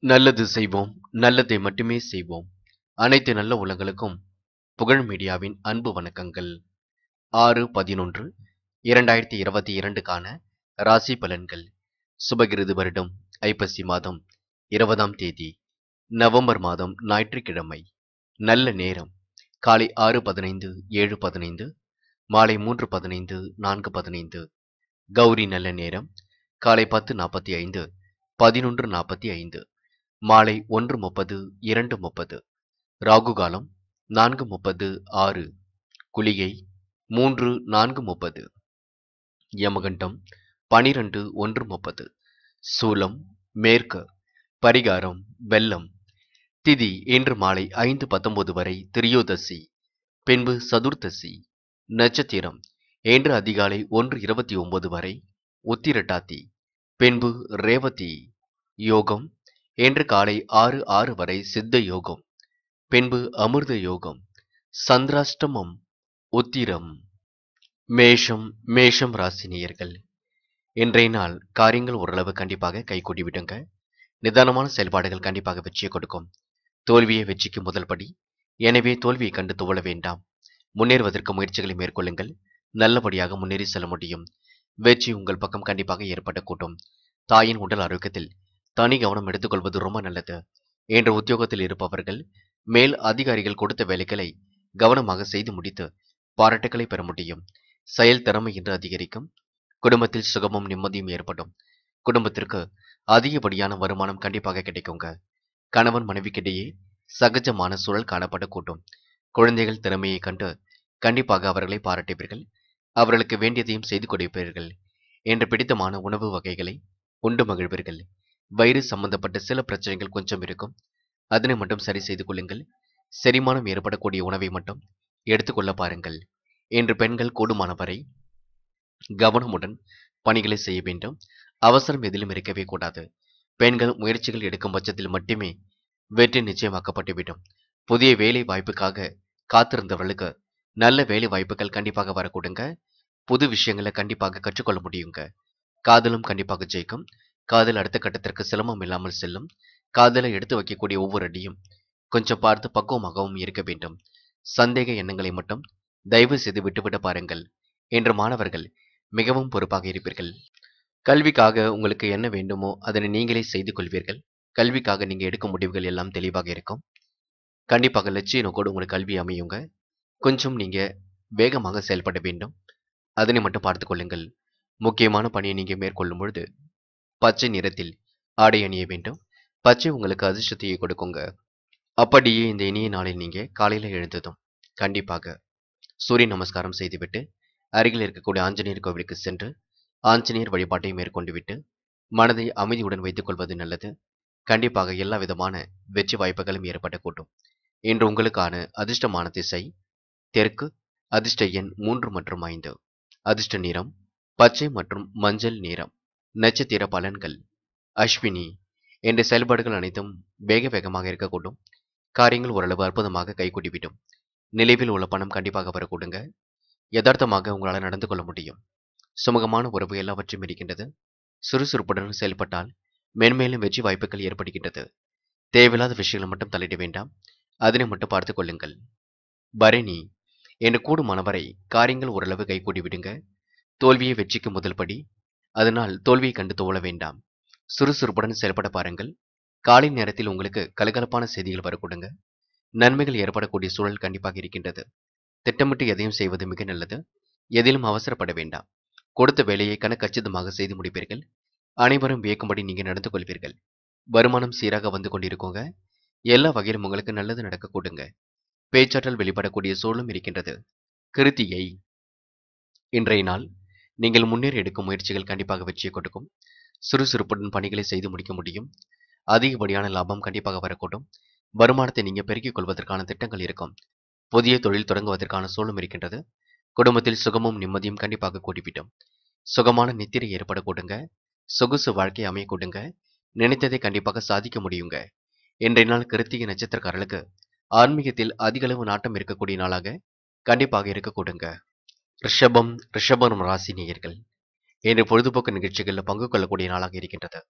நல்லது செய்வோம் நல்லதை மட்டுமே செய்வோம் அனைத்து நல்ல உள்ளங்களுக்கும் புகழ் மீடியாவின் அன்பு வணக்கங்கள் ஆறு பதினொன்று இரண்டாயிரத்தி இருபத்தி இரண்டுக்கான ராசி பலன்கள் சுபகிருது வருடம் ஐப்பசி மாதம் இருபதாம் தேதி நவம்பர் மாதம் ஞாயிற்றுக்கிழமை நல்ல நேரம் காலை ஆறு பதினைந்து ஏழு பதினைந்து மாலை மூன்று பதினைந்து நான்கு பதினைந்து கௌரி நல்ல நேரம் காலை பத்து நாற்பத்தி ஐந்து பதினொன்று நாற்பத்தி ஐந்து மாலை ஒன்று முப்பது இரண்டு முப்பது ராகு காலம் நான்கு முப்பது ஆறு குளிகை மூன்று நான்கு முப்பது யமகண்டம் பனிரெண்டு ஒன்று முப்பது சூலம் மேற்கு பரிகாரம் வெள்ளம் திதி இன்று மாலை ஐந்து பத்தொன்பது வரை திரியோதசி பின்பு சதுர்த்தசி நட்சத்திரம் இன்று அதிகாலை ஒன்று இருபத்தி ஒன்பது வரை உத்திரட்டாதி பின்பு ரேவதி யோகம் இன்று காலை ஆறு ஆறு வரை சித்த யோகம் பின்பு அமிர்த யோகம் சந்திராஷ்டமம் உத்திரம் மேஷம் மேஷம் ராசினியர்கள் இன்றைய நாள் காரியங்கள் ஓரளவு கண்டிப்பாக கைகூடி விடுங்க நிதானமான செயல்பாடுகள் கண்டிப்பாக வெற்றியை கொடுக்கும் தோல்வியை வெற்றிக்கு முதல் படி எனவே தோல்வியை கண்டு துவள வேண்டாம் முன்னேறுவதற்கு முயற்சிகளை மேற்கொள்ளுங்கள் நல்லபடியாக முன்னேறி செல்ல முடியும் வெற்றி உங்கள் பக்கம் கண்டிப்பாக ஏற்பட கூட்டும் தாயின் உடல் ஆரோக்கியத்தில் தனி கவனம் எடுத்துக்கொள்வது ரொம்ப நல்லது என்ற உத்தியோகத்தில் இருப்பவர்கள் மேல் அதிகாரிகள் கொடுத்த வேலைகளை கவனமாக செய்து முடித்து பாராட்டுகளை பெற முடியும் செயல் திறமை என்று அதிகரிக்கும் குடும்பத்தில் சுகமும் நிம்மதியும் ஏற்படும் குடும்பத்திற்கு அதிகப்படியான வருமானம் கண்டிப்பாக கிடைக்குங்க கணவன் மனைவிக்கிடையே சகஜமான சூழல் காணப்படக்கூடும் குழந்தைகள் திறமையை கண்டு கண்டிப்பாக அவர்களை பாராட்டுவீர்கள் அவர்களுக்கு வேண்டியதையும் செய்து கொடுப்பீர்கள் என்று பிடித்தமான உணவு வகைகளை உண்டு மகிழ்வீர்கள் வயிறு சம்பந்தப்பட்ட சில பிரச்சனைகள் கொஞ்சம் இருக்கும் அதனை மட்டும் சரி செய்து கொள்ளுங்கள் செரிமானம் ஏற்படக்கூடிய உணவை மட்டும் எடுத்துக்கொள்ள பாருங்கள் இன்று பெண்கள் கூடுமான வரை கவனமுடன் பணிகளை செய்ய வேண்டும் அவசரம் எதிலும் இருக்கவே கூடாது பெண்கள் முயற்சிகள் எடுக்கும் பட்சத்தில் மட்டுமே வெற்றி நிச்சயமாக்கப்பட்டுவிடும் புதிய வேலை வாய்ப்புக்காக காத்திருந்தவர்களுக்கு நல்ல வேலை வாய்ப்புகள் கண்டிப்பாக வரக்கூடுங்க புது விஷயங்களை கண்டிப்பாக கற்றுக்கொள்ள முடியுங்க காதலும் கண்டிப்பாக ஜெயிக்கும் காதல் அடுத்த கட்டத்திற்கு சிரமம் இல்லாமல் செல்லும் காதலை எடுத்து வைக்கக்கூடிய ஒவ்வொரு அடியும் கொஞ்சம் பார்த்து பக்குவமாகவும் இருக்க வேண்டும் சந்தேக எண்ணங்களை மட்டும் தயவு செய்து விட்டுவிட பாருங்கள் என்று மாணவர்கள் மிகவும் பொறுப்பாக இருப்பீர்கள் கல்விக்காக உங்களுக்கு என்ன வேண்டுமோ அதனை நீங்களே செய்து கொள்வீர்கள் கல்விக்காக நீங்க எடுக்கும் முடிவுகள் எல்லாம் தெளிவாக இருக்கும் கண்டிப்பாக லட்சிய நோக்கோடு உங்களுக்கு கல்வி அமையுங்க கொஞ்சம் நீங்க வேகமாக செயல்பட வேண்டும் அதனை மட்டும் பார்த்து கொள்ளுங்கள் முக்கியமான பணியை நீங்க மேற்கொள்ளும் பொழுது பச்சை நிறத்தில் ஆடை அணிய வேண்டும் பச்சை உங்களுக்கு அதிர்ஷ்டத்தையே கொடுக்குங்க அப்படியே இந்த இனிய நாளில் நீங்க காலையில எழுந்ததும் கண்டிப்பாக சூரிய நமஸ்காரம் செய்துவிட்டு அருகில் இருக்கக்கூடிய ஆஞ்சநேயர் கோவிலுக்கு சென்று ஆஞ்சநேயர் வழிபாட்டை மேற்கொண்டு விட்டு மனதை அமைதியுடன் வைத்துக் கொள்வது நல்லது கண்டிப்பாக எல்லா விதமான வெற்றி வாய்ப்புகளும் ஏற்படக்கூடும் இன்று உங்களுக்கான அதிர்ஷ்டமான திசை தெற்கு அதிர்ஷ்ட எண் மூன்று மற்றும் ஐந்து அதிர்ஷ்ட நிறம் பச்சை மற்றும் மஞ்சள் நிறம் நட்சத்திர பலன்கள் அஸ்வினி என்ற செயல்பாடுகள் அனைத்தும் வேக வேகமாக இருக்கக்கூடும் காரியங்கள் ஓரளவு அற்புதமாக கைகூடிவிடும் நிலைவில் உள்ள பணம் கண்டிப்பாக வரக்கூடுங்க யதார்த்தமாக உங்களால் நடந்து கொள்ள முடியும் சுமூகமான உறவு எல்லாவற்றையும் இருக்கின்றது சுறுசுறுப்புடன் செயல்பட்டால் மென்மேலும் வெற்றி வாய்ப்புகள் ஏற்படுகின்றது தேவையில்லாத விஷயங்களை மட்டும் தலையிட வேண்டாம் அதனை மட்டும் பார்த்துக் கொள்ளுங்கள் பரணி என்று கூடுமானவரை காரியங்கள் ஓரளவு கைகூடி விடுங்க தோல்வியை வெற்றிக்கு முதல் படி அதனால் தோல்வியை கண்டு துவள வேண்டாம் சுறுசுறுப்புடன் செயல்பட பாருங்கள் காலை நேரத்தில் உங்களுக்கு கலகலப்பான செய்திகள் வரக்கூடுங்க நன்மைகள் ஏற்படக்கூடிய சூழல் கண்டிப்பாக இருக்கின்றது திட்டமிட்டு எதையும் செய்வது மிக நல்லது எதிலும் அவசரப்பட வேண்டாம் கொடுத்த வேலையை கணக்கச்சிதமாக செய்து முடிப்பீர்கள் அனைவரும் வியக்கும்படி நீங்க நடந்து கொள்வீர்கள் வருமானம் சீராக வந்து கொண்டிருக்கோங்க எல்லா வகையிலும் உங்களுக்கு நல்லது நடக்க கூடுங்க பேச்சாற்றல் வெளிப்படக்கூடிய சூழலும் இருக்கின்றது கிருத்தியை இன்றைய நாள் நீங்கள் முன்னேறி எடுக்கும் முயற்சிகள் கண்டிப்பாக வெற்றியை கொடுக்கும் சுறுசுறுப்புடன் பணிகளை செய்து முடிக்க முடியும் அதிகப்படியான லாபம் கண்டிப்பாக வரக்கூடும் வருமானத்தை நீங்க பெருக்கிக் கொள்வதற்கான திட்டங்கள் இருக்கும் புதிய தொழில் தொடங்குவதற்கான சூழலும் இருக்கின்றது குடும்பத்தில் சுகமும் நிம்மதியும் கண்டிப்பாக கூடிவிடும் சுகமான நித்திரை ஏற்படக்கூடுங்க சொகுசு வாழ்க்கை அமையக்கூடுங்க நினைத்ததை கண்டிப்பாக சாதிக்க முடியுங்க இன்றைய நாள் கிருத்திகை நட்சத்திரக்காரர்களுக்கு ஆன்மீகத்தில் அதிகளவு நாட்டம் இருக்கக்கூடிய நாளாக கண்டிப்பாக இருக்கக்கூடுங்க ரிஷபம் ரிஷபம் ராசி நேயர்கள் இன்று பொழுதுபோக்கு நிகழ்ச்சிகளில் பங்கு கொள்ளக்கூடிய நாளாக இருக்கின்றது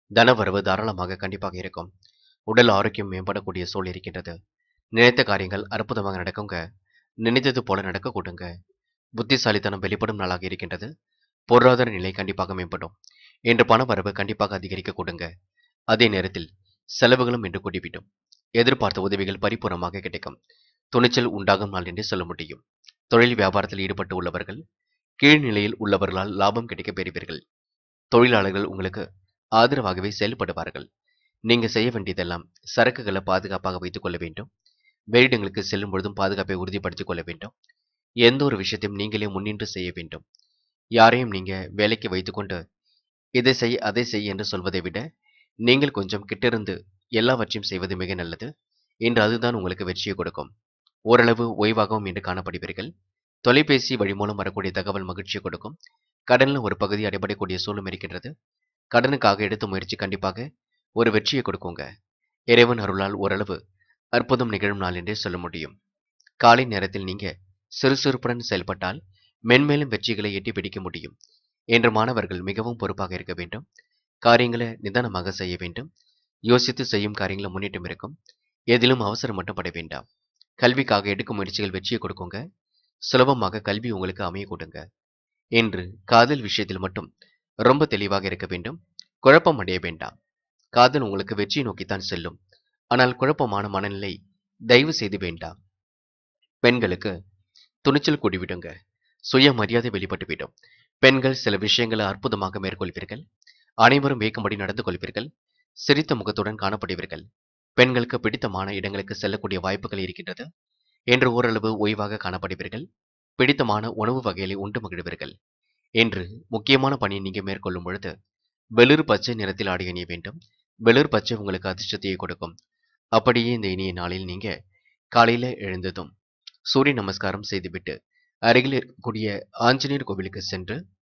தனவரவு தாராளமாக கண்டிப்பாக இருக்கும் உடல் ஆரோக்கியம் மேம்படக்கூடிய சூழல் இருக்கின்றது நினைத்த காரியங்கள் அற்புதமாக நடக்குங்க நினைத்தது போல நடக்க கூடுங்க புத்திசாலித்தனம் வெளிப்படும் நாளாக இருக்கின்றது பொருளாதார நிலை கண்டிப்பாக மேம்படும் இன்று பண வரவு கண்டிப்பாக அதிகரிக்க கூடுங்க அதே நேரத்தில் செலவுகளும் இன்று கூட்டிவிடும் எதிர்பார்த்த உதவிகள் பரிபூர்ணமாக கிடைக்கும் துணிச்சல் உண்டாகும் நாள் என்று சொல்ல முடியும் தொழில் வியாபாரத்தில் ஈடுபட்டு உள்ளவர்கள் கீழ்நிலையில் உள்ளவர்களால் லாபம் கிடைக்க பெறுவீர்கள் தொழிலாளர்கள் உங்களுக்கு ஆதரவாகவே செயல்படுவார்கள் நீங்க செய்ய வேண்டியதெல்லாம் சரக்குகளை பாதுகாப்பாக வைத்துக் கொள்ள வேண்டும் வெளியிடங்களுக்கு செல்லும் பொழுதும் பாதுகாப்பை உறுதிப்படுத்திக் கொள்ள வேண்டும் எந்த ஒரு விஷயத்தையும் நீங்களே முன்னின்று செய்ய வேண்டும் யாரையும் நீங்க வேலைக்கு வைத்துக்கொண்டு இதை செய் அதை செய் என்று சொல்வதை விட நீங்கள் கொஞ்சம் கிட்டிருந்து எல்லாவற்றையும் செய்வது மிக நல்லது என்று அதுதான் உங்களுக்கு வெற்றியை கொடுக்கும் ஓரளவு ஓய்வாகவும் இன்று காணப்படுவீர்கள் தொலைபேசி வழி மூலம் வரக்கூடிய தகவல் மகிழ்ச்சியை கொடுக்கும் கடன்ல ஒரு பகுதி அடைபடக்கூடிய சூழலும் இருக்கின்றது கடனுக்காக எடுத்த முயற்சி கண்டிப்பாக ஒரு வெற்றியை கொடுக்குங்க இறைவன் அருளால் ஓரளவு அற்புதம் நிகழும் நாள் என்றே சொல்ல முடியும் காலை நேரத்தில் நீங்க சுறுசுறுப்புடன் செயல்பட்டால் மென்மேலும் வெற்றிகளை எட்டி பிடிக்க முடியும் என்று மாணவர்கள் மிகவும் பொறுப்பாக இருக்க வேண்டும் காரியங்களை நிதானமாக செய்ய வேண்டும் யோசித்து செய்யும் காரியங்களை முன்னேற்றம் இருக்கும் எதிலும் அவசரம் மட்டும் பட வேண்டாம் கல்விக்காக எடுக்கும் முயற்சிகள் வெற்றியை கொடுக்குங்க சுலபமாக கல்வி உங்களுக்கு அமைய கொடுங்க என்று காதல் விஷயத்தில் மட்டும் ரொம்ப தெளிவாக இருக்க வேண்டும் குழப்பம் அடைய வேண்டாம் காதல் உங்களுக்கு வெற்றியை நோக்கித்தான் செல்லும் ஆனால் குழப்பமான மனநிலை தயவு செய்து வேண்டாம் பெண்களுக்கு துணிச்சல் கூடிவிடுங்க சுய மரியாதை வெளிப்பட்டுவிடும் பெண்கள் சில விஷயங்களை அற்புதமாக மேற்கொள்வீர்கள் அனைவரும் வேக்கும்படி நடந்து கொள்வீர்கள் சிரித்த முகத்துடன் காணப்படுவீர்கள் பெண்களுக்கு பிடித்தமான இடங்களுக்கு செல்லக்கூடிய வாய்ப்புகள் இருக்கின்றது என்று ஓரளவு ஓய்வாக காணப்படுவீர்கள் பிடித்தமான உணவு வகைகளை உண்டு மகிழ்வீர்கள் என்று முக்கியமான பணியை நீங்க மேற்கொள்ளும் பொழுது வெளிர் பச்சை நிறத்தில் ஆடை அணிய வேண்டும் வெளிர் பச்சை உங்களுக்கு அதிர்ஷ்டத்தையே கொடுக்கும் அப்படியே இந்த இனிய நாளில் நீங்க காலையில எழுந்ததும் சூரிய நமஸ்காரம் செய்துவிட்டு அருகில் இருக்கக்கூடிய ஆஞ்சநேயர் கோவிலுக்கு சென்று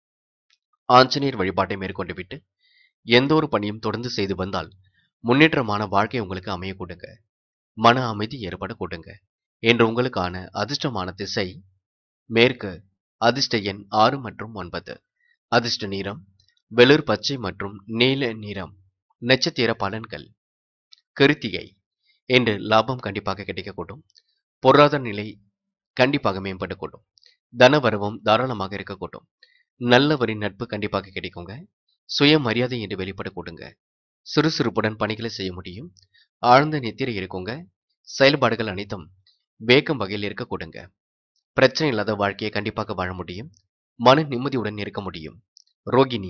ஆஞ்சநேயர் வழிபாட்டை மேற்கொண்டு விட்டு எந்த ஒரு பணியும் தொடர்ந்து செய்து வந்தால் முன்னேற்றமான வாழ்க்கை உங்களுக்கு அமைய கொடுங்க மன அமைதி ஏற்பட கொடுங்க என்று உங்களுக்கான அதிர்ஷ்டமான திசை மேற்கு அதிர்ஷ்ட எண் ஆறு மற்றும் ஒன்பது அதிர்ஷ்ட நிறம் வெளிர் பச்சை மற்றும் நீல நிறம் நட்சத்திர பலன்கள் கிருத்திகை என்று லாபம் கண்டிப்பாக கிடைக்கக்கூடும் பொருளாதார நிலை கண்டிப்பாக மேம்படக்கூடும் தனவரவும் தாராளமாக இருக்கக்கூடும் நல்லவரின் நட்பு கண்டிப்பாக கிடைக்குங்க சுயமரியாதை என்று வெளிப்படக்கூடுங்க சுறுசுறுப்புடன் பணிகளை செய்ய முடியும் ஆழ்ந்த நித்திரை இருக்குங்க செயல்பாடுகள் அனைத்தும் வேகம் வகையில் இருக்கக்கூடுங்க பிரச்சனை இல்லாத வாழ்க்கையை கண்டிப்பாக வாழ முடியும் மன நிம்மதியுடன் இருக்க முடியும் ரோகிணி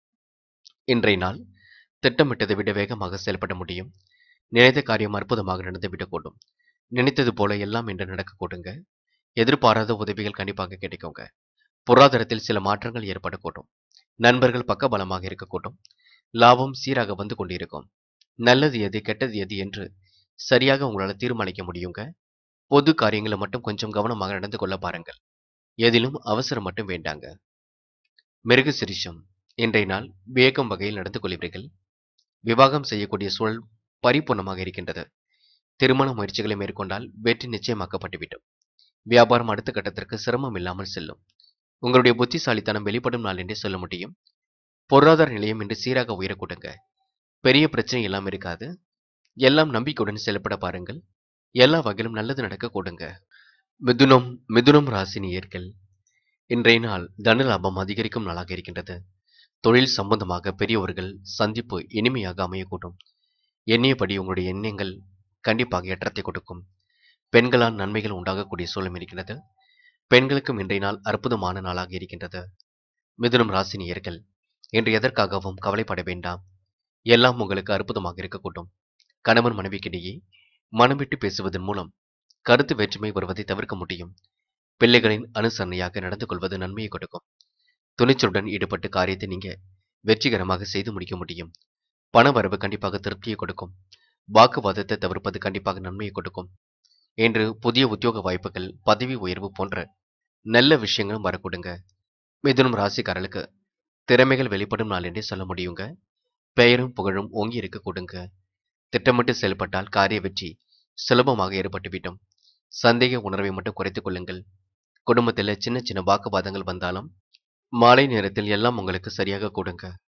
இன்றைய நாள் திட்டமிட்டதை விட வேகமாக செயல்பட முடியும் நினைத்த காரியம் அற்புதமாக நடந்துவிடக்கூடும் நினைத்தது போல எல்லாம் என்று நடக்கக்கூடுங்க எதிர்பாராத உதவிகள் கண்டிப்பாக கிடைக்குங்க பொருளாதாரத்தில் சில மாற்றங்கள் ஏற்படக்கூடும் நண்பர்கள் பக்கபலமாக இருக்கக்கூடும் லாபம் சீராக வந்து கொண்டிருக்கும் நல்லது எது கெட்டது எது என்று சரியாக உங்களால் தீர்மானிக்க முடியுங்க பொது காரியங்களை மட்டும் கொஞ்சம் கவனமாக நடந்து கொள்ள பாருங்கள் எதிலும் அவசரம் மட்டும் வேண்டாங்க மிருக சிரிஷம் இன்றைய நாள் வியக்கம் வகையில் நடந்து கொள்வீர்கள் விவாகம் செய்யக்கூடிய சூழல் பரிபூர்ணமாக இருக்கின்றது திருமண முயற்சிகளை மேற்கொண்டால் வெற்றி நிச்சயமாக்கப்பட்டுவிடும் வியாபாரம் அடுத்த கட்டத்திற்கு சிரமம் இல்லாமல் செல்லும் உங்களுடைய புத்திசாலித்தனம் வெளிப்படும் நாள் என்றே சொல்ல முடியும் பொருளாதார நிலையம் இன்று சீராக உயரக்கூடுங்க பெரிய பிரச்சனை எல்லாம் இருக்காது எல்லாம் நம்பிக்கையுடன் செயல்பட பாருங்கள் எல்லா வகையிலும் நல்லது நடக்க கூடுங்க மிதுனம் மிதுனம் ராசி நேயர்கள் இன்றைய நாள் தன லாபம் அதிகரிக்கும் நாளாக இருக்கின்றது தொழில் சம்பந்தமாக பெரியவர்கள் சந்திப்பு இனிமையாக அமையக்கூடும் எண்ணியபடி உங்களுடைய எண்ணங்கள் கண்டிப்பாக ஏற்றத்தை கொடுக்கும் பெண்களால் நன்மைகள் உண்டாகக்கூடிய சூழலும் இருக்கிறது பெண்களுக்கும் இன்றைய நாள் அற்புதமான நாளாக இருக்கின்றது மிதுனம் ராசினியர்கள் இன்று எதற்காகவும் கவலைப்பட வேண்டாம் எல்லாம் உங்களுக்கு அற்புதமாக இருக்கக்கூடும் கணவன் மனைவிக்கிடையே மனம் விட்டு பேசுவதன் மூலம் கருத்து வேற்றுமை வருவதை தவிர்க்க முடியும் பிள்ளைகளின் அனுசரணையாக நடந்து கொள்வது நன்மையை கொடுக்கும் துணிச்சலுடன் ஈடுபட்டு காரியத்தை நீங்க வெற்றிகரமாக செய்து முடிக்க முடியும் பண வரவு கண்டிப்பாக திருப்தியை கொடுக்கும் வாக்குவாதத்தை தவிர்ப்பது கண்டிப்பாக நன்மையை கொடுக்கும் என்று புதிய உத்தியோக வாய்ப்புகள் பதவி உயர்வு போன்ற நல்ல விஷயங்களும் வரக்கூடுங்க மிதுனம் ராசிக்காரர்களுக்கு திறமைகள் வெளிப்படும் நாள் என்றே சொல்ல முடியுங்க பெயரும் புகழும் ஓங்கி இருக்க கொடுங்க திட்டமிட்டு செயல்பட்டால் காரிய வெற்றி சுலபமாக ஏற்பட்டுவிடும் சந்தேக உணர்வை மட்டும் குறைத்துக் கொள்ளுங்கள் குடும்பத்தில் சின்ன சின்ன வாக்குவாதங்கள் வந்தாலும் மாலை நேரத்தில் எல்லாம் உங்களுக்கு சரியாக கொடுங்க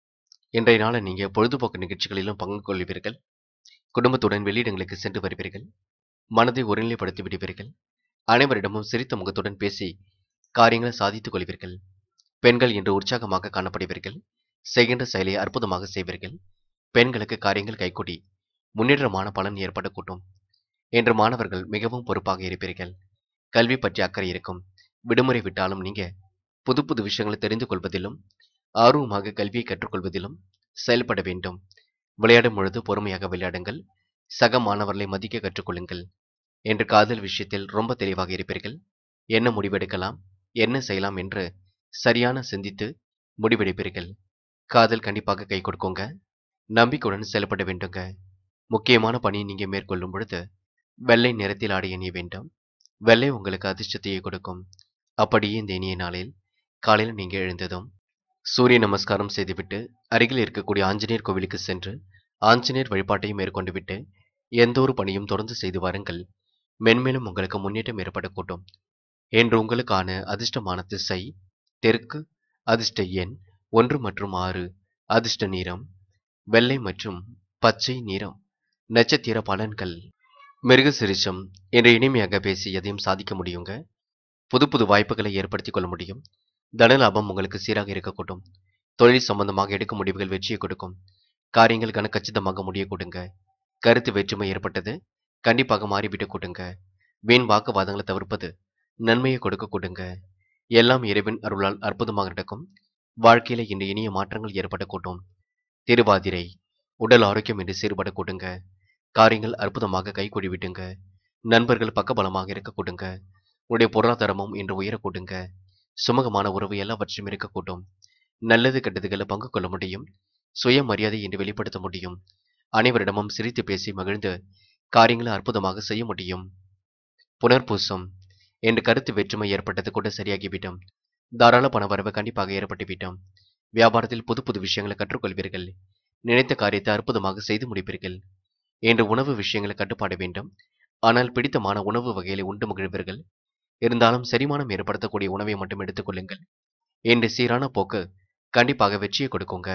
இன்றைய நாளை நீங்க பொழுதுபோக்கு நிகழ்ச்சிகளிலும் பங்கு கொள்வீர்கள் குடும்பத்துடன் வெளியிடங்களுக்கு சென்று வருவீர்கள் மனதை ஒருநிலைப்படுத்தி விடுவீர்கள் அனைவரிடமும் சிரித்த முகத்துடன் பேசி காரியங்களை சாதித்துக் கொள்வீர்கள் பெண்கள் இன்று உற்சாகமாக காணப்படுவீர்கள் செய்கின்ற செயலை அற்புதமாக செய்வீர்கள் பெண்களுக்கு காரியங்கள் கைகூடி முன்னேற்றமான பலன் ஏற்படக்கூடும் இன்று மாணவர்கள் மிகவும் பொறுப்பாக இருப்பீர்கள் கல்வி பற்றி அக்கறை இருக்கும் விடுமுறை விட்டாலும் நீங்க புது புது விஷயங்களை தெரிந்து கொள்வதிலும் ஆர்வமாக கல்வியை கற்றுக்கொள்வதிலும் செயல்பட வேண்டும் விளையாடும் பொழுது பொறுமையாக விளையாடுங்கள் சக மாணவர்களை மதிக்க கற்றுக்கொள்ளுங்கள் என்று காதல் விஷயத்தில் ரொம்ப தெளிவாக இருப்பீர்கள் என்ன முடிவெடுக்கலாம் என்ன செய்யலாம் என்று சரியான சிந்தித்து முடிவெடுப்பீர்கள் காதல் கண்டிப்பாக கை கொடுக்குங்க நம்பிக்கையுடன் செயல்பட வேண்டுங்க முக்கியமான பணியை நீங்க மேற்கொள்ளும் பொழுது வெள்ளை நிறத்தில் ஆடை அணிய வேண்டும் வெள்ளை உங்களுக்கு அதிர்ஷ்டத்தையே கொடுக்கும் அப்படியே இந்த இனிய நாளில் காலையில் நீங்க எழுந்ததும் சூரிய நமஸ்காரம் செய்துவிட்டு அருகில் இருக்கக்கூடிய ஆஞ்சநேயர் கோவிலுக்கு சென்று ஆஞ்சநேயர் வழிபாட்டையும் மேற்கொண்டு விட்டு எந்த ஒரு பணியும் தொடர்ந்து செய்து வாருங்கள் மென்மேலும் உங்களுக்கு முன்னேற்றம் ஏற்படக்கூடும் என்று உங்களுக்கான அதிர்ஷ்டமான திசை தெற்கு அதிர்ஷ்ட எண் ஒன்று மற்றும் ஆறு அதிர்ஷ்ட நிறம் வெள்ளை மற்றும் பச்சை நிறம் நட்சத்திர பலன்கள் மிருக சிரிச்சம் என்று இனிமையாக பேசி எதையும் சாதிக்க முடியுங்க புது புது வாய்ப்புகளை ஏற்படுத்திக் கொள்ள முடியும் தனலாபம் உங்களுக்கு சீராக இருக்கக்கூடும் தொழில் சம்பந்தமாக எடுக்கும் முடிவுகள் வெற்றியை கொடுக்கும் காரியங்கள் கனக்கச்சிதமாக முடிய கொடுங்க கருத்து வேற்றுமை ஏற்பட்டது கண்டிப்பாக மாறிவிட்டு கொடுங்க வீண் வாக்குவாதங்களை தவிர்ப்பது நன்மையை கொடுக்க கொடுங்க எல்லாம் இறைவன் அருளால் அற்புதமாக நடக்கும் வாழ்க்கையில இன்று இனிய மாற்றங்கள் ஏற்படக்கூடும் திருவாதிரை உடல் ஆரோக்கியம் என்று சீர்பட கொடுங்க காரியங்கள் அற்புதமாக கைகூடி விட்டுங்க நண்பர்கள் பக்கபலமாக இருக்க கொடுங்க உடைய பொருளாதாரமும் இன்று உயர கொடுங்க சுமூகமான உறவு எல்லாவற்றையும் இருக்கக்கூடும் நல்லது கெட்டதுகளை பங்கு கொள்ள முடியும் சுயமரியாதை என்று வெளிப்படுத்த முடியும் அனைவரிடமும் சிரித்து பேசி மகிழ்ந்து காரியங்களை அற்புதமாக செய்ய முடியும் புனர்பூசம் என்று கருத்து வேற்றுமை ஏற்பட்டது கூட சரியாகிவிடும் தாராள பண வரவு கண்டிப்பாக ஏற்பட்டுவிட்டோம் வியாபாரத்தில் புது புது விஷயங்களை கற்றுக்கொள்வீர்கள் நினைத்த காரியத்தை அற்புதமாக செய்து முடிப்பீர்கள் என்று உணவு விஷயங்களை கட்டுப்பாட வேண்டும் ஆனால் பிடித்தமான உணவு வகைகளை உண்டு மகிழ்வீர்கள் இருந்தாலும் செரிமானம் ஏற்படுத்தக்கூடிய உணவை மட்டும் எடுத்துக்கொள்ளுங்கள் என்று சீரான போக்கு கண்டிப்பாக வெற்றியை கொடுக்குங்க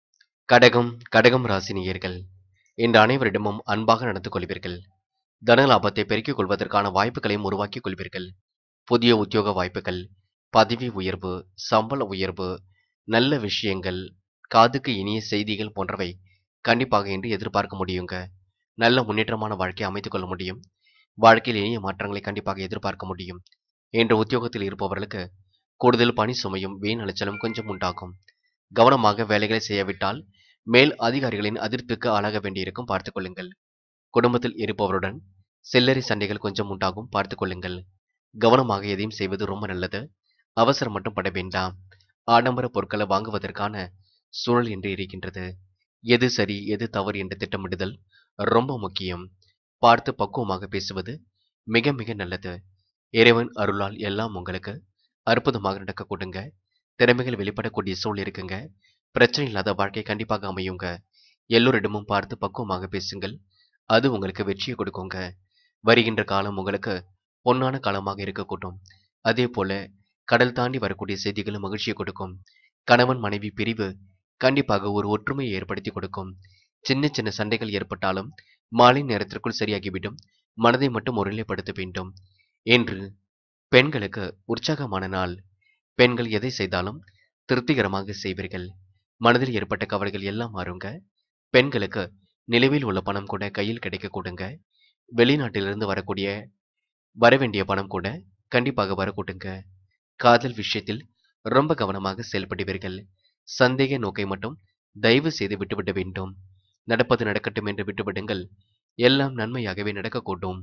கடகம் கடகம் ராசினியர்கள் இன்று அனைவரிடமும் அன்பாக நடந்து கொள்வீர்கள் தன லாபத்தை பெருக்கிக் கொள்வதற்கான வாய்ப்புகளையும் உருவாக்கிக் கொள்வீர்கள் புதிய உத்தியோக வாய்ப்புகள் பதவி உயர்வு சம்பள உயர்வு நல்ல விஷயங்கள் காதுக்கு இனிய செய்திகள் போன்றவை கண்டிப்பாக இன்று எதிர்பார்க்க முடியுங்க நல்ல முன்னேற்றமான வாழ்க்கையை அமைத்துக் கொள்ள முடியும் வாழ்க்கையில் இனிய மாற்றங்களை கண்டிப்பாக எதிர்பார்க்க முடியும் என்ற உத்தியோகத்தில் இருப்பவர்களுக்கு கூடுதல் பணி சுமையும் வீண் அலைச்சலும் கொஞ்சம் உண்டாகும் கவனமாக வேலைகளை செய்யவிட்டால் மேல் அதிகாரிகளின் அதிர்ப்புக்கு ஆளாக வேண்டியிருக்கும் பார்த்துக் கொள்ளுங்கள் குடும்பத்தில் இருப்பவருடன் சில்லறை சண்டைகள் கொஞ்சம் உண்டாகும் பார்த்துக் கொள்ளுங்கள் கவனமாக எதையும் செய்வது ரொம்ப நல்லது அவசரம் மட்டும் பட வேண்டாம் ஆடம்பர பொருட்களை வாங்குவதற்கான சூழல் என்று இருக்கின்றது எது சரி எது தவறு என்று திட்டமிடுதல் ரொம்ப முக்கியம் பார்த்து பக்குவமாக பேசுவது மிக மிக நல்லது இறைவன் அருளால் எல்லாம் உங்களுக்கு அற்புதமாக நடக்க கொடுங்க திறமைகள் வெளிப்படக்கூடிய சூழல் இருக்குங்க பிரச்சனை இல்லாத வாழ்க்கை கண்டிப்பாக அமையுங்க எல்லோரிடமும் பார்த்து பக்குவமாக பேசுங்கள் அது உங்களுக்கு வெற்றியை கொடுக்குங்க வருகின்ற காலம் உங்களுக்கு பொன்னான காலமாக இருக்கக்கூடும் அதே போல கடல் தாண்டி வரக்கூடிய செய்திகளும் மகிழ்ச்சியை கொடுக்கும் கணவன் மனைவி பிரிவு கண்டிப்பாக ஒரு ஒற்றுமையை ஏற்படுத்தி கொடுக்கும் சின்ன சின்ன சண்டைகள் ஏற்பட்டாலும் மாலை நேரத்திற்குள் சரியாகிவிடும் மனதை மட்டும் ஒருநிலைப்படுத்த வேண்டும் என்று பெண்களுக்கு உற்சாகமான நாள் பெண்கள் எதை செய்தாலும் திருப்திகரமாக செய்வீர்கள் மனதில் ஏற்பட்ட கவலைகள் எல்லாம் மாறுங்க பெண்களுக்கு நிலுவையில் உள்ள பணம் கூட கையில் கிடைக்க கொடுங்க வெளிநாட்டிலிருந்து வரக்கூடிய வரவேண்டிய பணம் கூட கண்டிப்பாக வரக்கூட்டுங்க காதல் விஷயத்தில் ரொம்ப கவனமாக செயல்படுவீர்கள் சந்தேக நோக்கை மட்டும் தயவு செய்து விட்டுவிட வேண்டும் நடப்பது நடக்கட்டும் என்று விட்டுவிடுங்கள் எல்லாம் நன்மையாகவே நடக்கக்கூடும்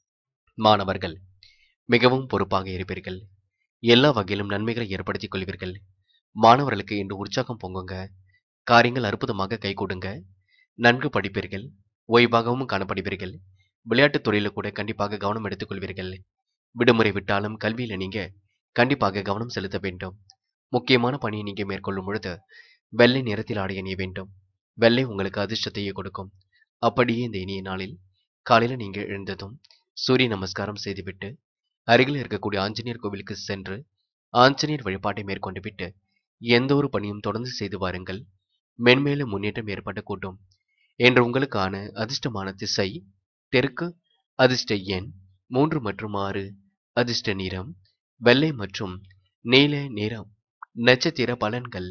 மாணவர்கள் மிகவும் பொறுப்பாக இருப்பீர்கள் எல்லா வகையிலும் நன்மைகளை ஏற்படுத்திக் கொள்வீர்கள் மாணவர்களுக்கு இன்று உற்சாகம் பொங்குங்க காரியங்கள் அற்புதமாக கைகூடுங்க நன்கு படிப்பீர்கள் ஓய்வாகவும் காணப்படுவீர்கள் விளையாட்டுத் துறையில கூட கண்டிப்பாக கவனம் எடுத்துக்கொள்வீர்கள் விடுமுறை விட்டாலும் கல்வியில நீங்க கண்டிப்பாக கவனம் செலுத்த வேண்டும் முக்கியமான பணியை நீங்க மேற்கொள்ளும் பொழுது வெள்ளை நிறத்தில் ஆடை அணிய வேண்டும் வெள்ளை உங்களுக்கு அதிர்ஷ்டத்தையே கொடுக்கும் அப்படியே இந்த இனிய நாளில் காலையில நீங்க எழுந்ததும் சூரிய நமஸ்காரம் செய்துவிட்டு அருகில் இருக்கக்கூடிய ஆஞ்சநேயர் கோவிலுக்கு சென்று ஆஞ்சநேயர் வழிபாட்டை மேற்கொண்டு விட்டு எந்த ஒரு பணியும் தொடர்ந்து செய்து வாருங்கள் மென்மேலும் முன்னேற்றம் ஏற்பட கூட்டும் என்று உங்களுக்கான அதிர்ஷ்டமான திசை தெற்கு அதிர்ஷ்ட எண் மூன்று மற்றும் ஆறு அதிர்ஷ்ட நிறம் வெள்ளை மற்றும் நீல நிறம் நட்சத்திர பலன்கள்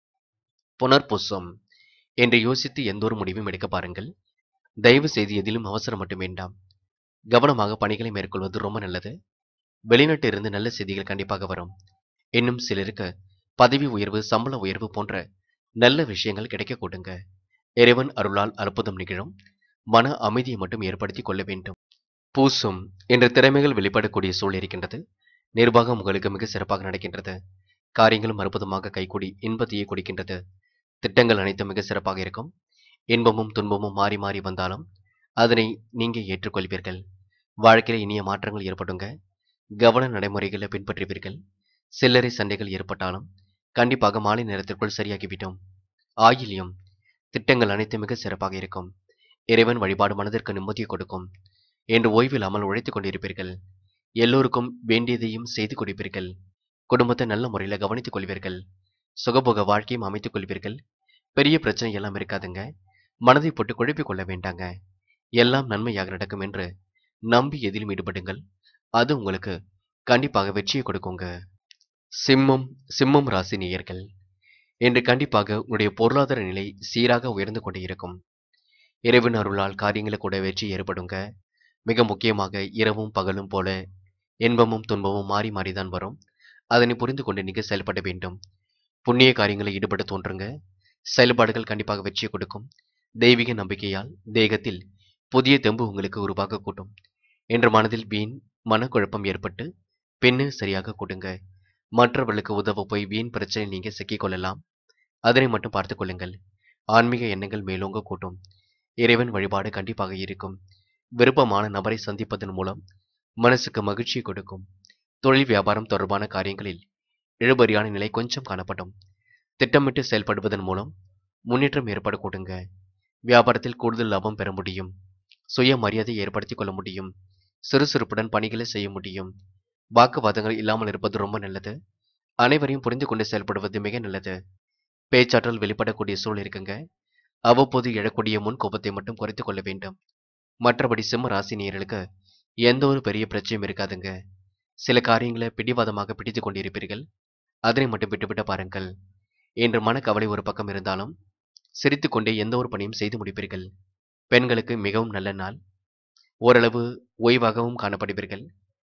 புனர்பூசம் என்று யோசித்து எந்த ஒரு முடிவும் எடுக்க பாருங்கள் தயவு செய்து எதிலும் அவசரம் மட்டும் வேண்டாம் கவனமாக பணிகளை மேற்கொள்வது ரொம்ப நல்லது வெளிநாட்டு இருந்து நல்ல செய்திகள் கண்டிப்பாக வரும் இன்னும் சிலருக்கு பதவி உயர்வு சம்பள உயர்வு போன்ற நல்ல விஷயங்கள் கிடைக்க கூடுங்க இறைவன் அருளால் அற்புதம் நிகழும் மன அமைதியை மட்டும் ஏற்படுத்தி கொள்ள வேண்டும் பூசும் என்ற திறமைகள் வெளிப்படக்கூடிய சூழல் இருக்கின்றது நிர்வாகம் உங்களுக்கு மிக சிறப்பாக நடக்கின்றது காரியங்களும் அற்புதமாக கைகூடி இன்பத்தையே கொடுக்கின்றது திட்டங்கள் அனைத்தும் மிக சிறப்பாக இருக்கும் இன்பமும் துன்பமும் மாறி மாறி வந்தாலும் அதனை நீங்க ஏற்றுக்கொள்வீர்கள் வாழ்க்கையில் இனிய மாற்றங்கள் ஏற்படுங்க கவன நடைமுறைகளை பின்பற்றுவீர்கள் சில்லறை சண்டைகள் ஏற்பட்டாலும் கண்டிப்பாக மாலை நேரத்திற்குள் சரியாகிவிடும் ஆயிலியம் திட்டங்கள் அனைத்தும் மிக சிறப்பாக இருக்கும் இறைவன் வழிபாடு மனதிற்கு நிம்மதியை கொடுக்கும் என்று ஓய்வில்லாமல் உழைத்துக் கொண்டிருப்பீர்கள் எல்லோருக்கும் வேண்டியதையும் செய்து கொடுப்பீர்கள் குடும்பத்தை நல்ல முறையில் கவனித்துக் கொள்வீர்கள் சுகபோக வாழ்க்கையும் அமைத்துக் கொள்வீர்கள் பெரிய பிரச்சனை எல்லாம் இருக்காதுங்க மனதை போட்டு குழப்பிக் கொள்ள வேண்டாங்க எல்லாம் நன்மையாக நடக்கும் என்று நம்பி எதிலும் ஈடுபடுங்கள் அது உங்களுக்கு கண்டிப்பாக வெற்றியை கொடுக்குங்க சிம்மம் சிம்மம் ராசி நேயர்கள் என்று கண்டிப்பாக உங்களுடைய பொருளாதார நிலை சீராக உயர்ந்து கொண்டே இருக்கும் இறைவன் அருளால் காரியங்களை கூட வெற்றி ஏற்படுங்க மிக முக்கியமாக இரவும் பகலும் போல இன்பமும் துன்பமும் மாறி மாறிதான் வரும் அதனை புரிந்து கொண்டு நீங்க செயல்பட வேண்டும் புண்ணிய காரியங்களை ஈடுபட தோன்றுங்க செயல்பாடுகள் கண்டிப்பாக வெற்றியை கொடுக்கும் தெய்வீக நம்பிக்கையால் தேகத்தில் புதிய தெம்பு உங்களுக்கு உருவாக கூட்டும் என்ற மனதில் வீண் மனக்குழப்பம் ஏற்பட்டு பெண்ணு சரியாக கொடுங்க மற்றவர்களுக்கு உதவ போய் வீண் பிரச்சனை நீங்க சிக்கிக் கொள்ளலாம் அதனை மட்டும் பார்த்துக் கொள்ளுங்கள் ஆன்மீக எண்ணங்கள் மேலோங்க கூட்டும் இறைவன் வழிபாடு கண்டிப்பாக இருக்கும் விருப்பமான நபரை சந்திப்பதன் மூலம் மனசுக்கு மகிழ்ச்சியை கொடுக்கும் தொழில் வியாபாரம் தொடர்பான காரியங்களில் இழுபறியான நிலை கொஞ்சம் காணப்படும் திட்டமிட்டு செயல்படுவதன் மூலம் முன்னேற்றம் ஏற்பட கூடுங்க வியாபாரத்தில் கூடுதல் லாபம் பெற முடியும் சுய மரியாதை ஏற்படுத்திக் கொள்ள முடியும் சுறுசுறுப்புடன் பணிகளை செய்ய முடியும் வாக்குவாதங்கள் இல்லாமல் இருப்பது ரொம்ப நல்லது அனைவரையும் புரிந்து கொண்டு செயல்படுவது மிக நல்லது பேச்சாற்றல் வெளிப்படக்கூடிய சூழல் இருக்குங்க அவ்வப்போது எழக்கூடிய முன் கோபத்தை மட்டும் குறைத்துக் கொள்ள வேண்டும் மற்றபடி சிம்ம ராசி நேயர்களுக்கு எந்த ஒரு பெரிய பிரச்சனையும் இருக்காதுங்க சில காரியங்களை பிடிவாதமாக பிடித்துக் கொண்டிருப்பீர்கள் அதனை மட்டும் விட்டுவிட்டு பாருங்கள் என்று மனக்கவலை ஒரு பக்கம் இருந்தாலும் சிரித்துக்கொண்டே எந்த ஒரு பணியும் செய்து முடிப்பீர்கள் பெண்களுக்கு மிகவும் நல்ல நாள் ஓரளவு ஓய்வாகவும் காணப்படுவீர்கள்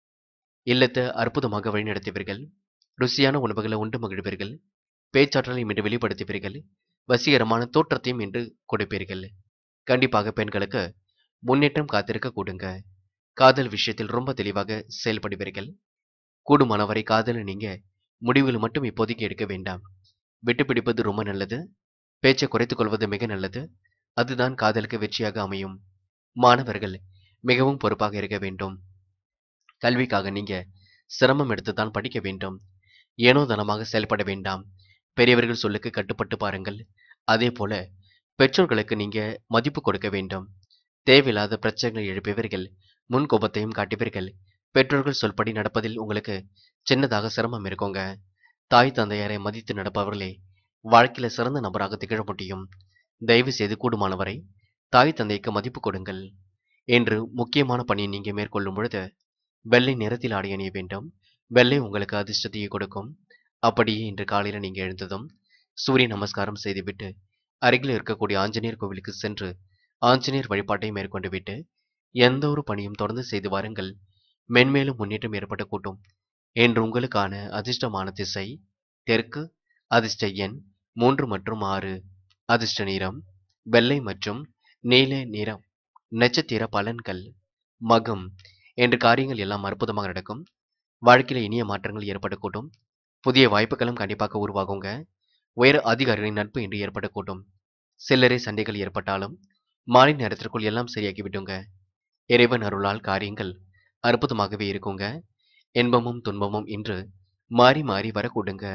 இல்லத்தை அற்புதமாக வழிநடத்துவீர்கள் ருசியான உணவுகளை உண்டு மகிழ்வீர்கள் பேச்சாற்றலை இன்று வெளிப்படுத்துவீர்கள் வசீகரமான தோற்றத்தையும் இன்று கொடுப்பீர்கள் கண்டிப்பாக பெண்களுக்கு முன்னேற்றம் காத்திருக்க கூடுங்க காதல் விஷயத்தில் ரொம்ப தெளிவாக செயல்படுவீர்கள் கூடுமானவரை காதலை நீங்க முடிவுகள் மட்டும் இப்போதைக்கு எடுக்க வேண்டாம் விட்டு பிடிப்பது ரொம்ப நல்லது பேச்சை குறைத்துக் கொள்வது மிக நல்லது அதுதான் காதலுக்கு வெற்றியாக அமையும் மாணவர்கள் மிகவும் பொறுப்பாக இருக்க வேண்டும் கல்விக்காக நீங்க சிரமம் எடுத்துதான் படிக்க வேண்டும் ஏனோ தனமாக செயல்பட வேண்டாம் பெரியவர்கள் சொல்லுக்கு கட்டுப்பட்டு பாருங்கள் அதே போல பெற்றோர்களுக்கு நீங்க மதிப்பு கொடுக்க வேண்டும் தேவையில்லாத பிரச்சனைகளை எழுப்பியவர்கள் முன் கோபத்தையும் காட்டுவீர்கள் பெற்றோர்கள் சொல்படி நடப்பதில் உங்களுக்கு சின்னதாக சிரமம் இருக்குங்க தாய் தந்தையரை மதித்து நடப்பவர்களே வாழ்க்கையில சிறந்த நபராக திகழ முடியும் தயவு செய்து கூடுமானவரை தாய் தந்தைக்கு மதிப்பு கொடுங்கள் என்று முக்கியமான பணியை நீங்க மேற்கொள்ளும் பொழுது வெள்ளை நிறத்தில் ஆடை அணிய வேண்டும் வெள்ளை உங்களுக்கு அதிர்ஷ்டத்தையே கொடுக்கும் அப்படியே இன்று காலையில நீங்க எழுந்ததும் சூரிய நமஸ்காரம் செய்துவிட்டு அருகில் இருக்கக்கூடிய ஆஞ்சநேயர் கோவிலுக்கு சென்று ஆஞ்சநேயர் வழிபாட்டை மேற்கொண்டு விட்டு எந்த ஒரு பணியும் தொடர்ந்து செய்து வாருங்கள் மென்மேலும் முன்னேற்றம் ஏற்பட கூட்டும் என்று உங்களுக்கான அதிர்ஷ்டமான திசை தெற்கு அதிர்ஷ்ட எண் மூன்று மற்றும் ஆறு அதிர்ஷ்ட நிறம் வெள்ளை மற்றும் நீல நிறம் நட்சத்திர பலன்கள் மகம் என்ற காரியங்கள் எல்லாம் அற்புதமாக நடக்கும் வாழ்க்கையில இனிய மாற்றங்கள் ஏற்படக்கூடும் புதிய வாய்ப்புகளும் கண்டிப்பாக உருவாகுங்க உயர் அதிகாரிகளின் நட்பு என்று ஏற்படக்கூடும் சில்லறை சண்டைகள் ஏற்பட்டாலும் மாலை நேரத்திற்குள் எல்லாம் சரியாகி விடுங்க இறைவன் அருளால் காரியங்கள் அற்புதமாகவே இருக்குங்க இன்பமும் துன்பமும் இன்று மாறி மாறி வரக்கூடுங்க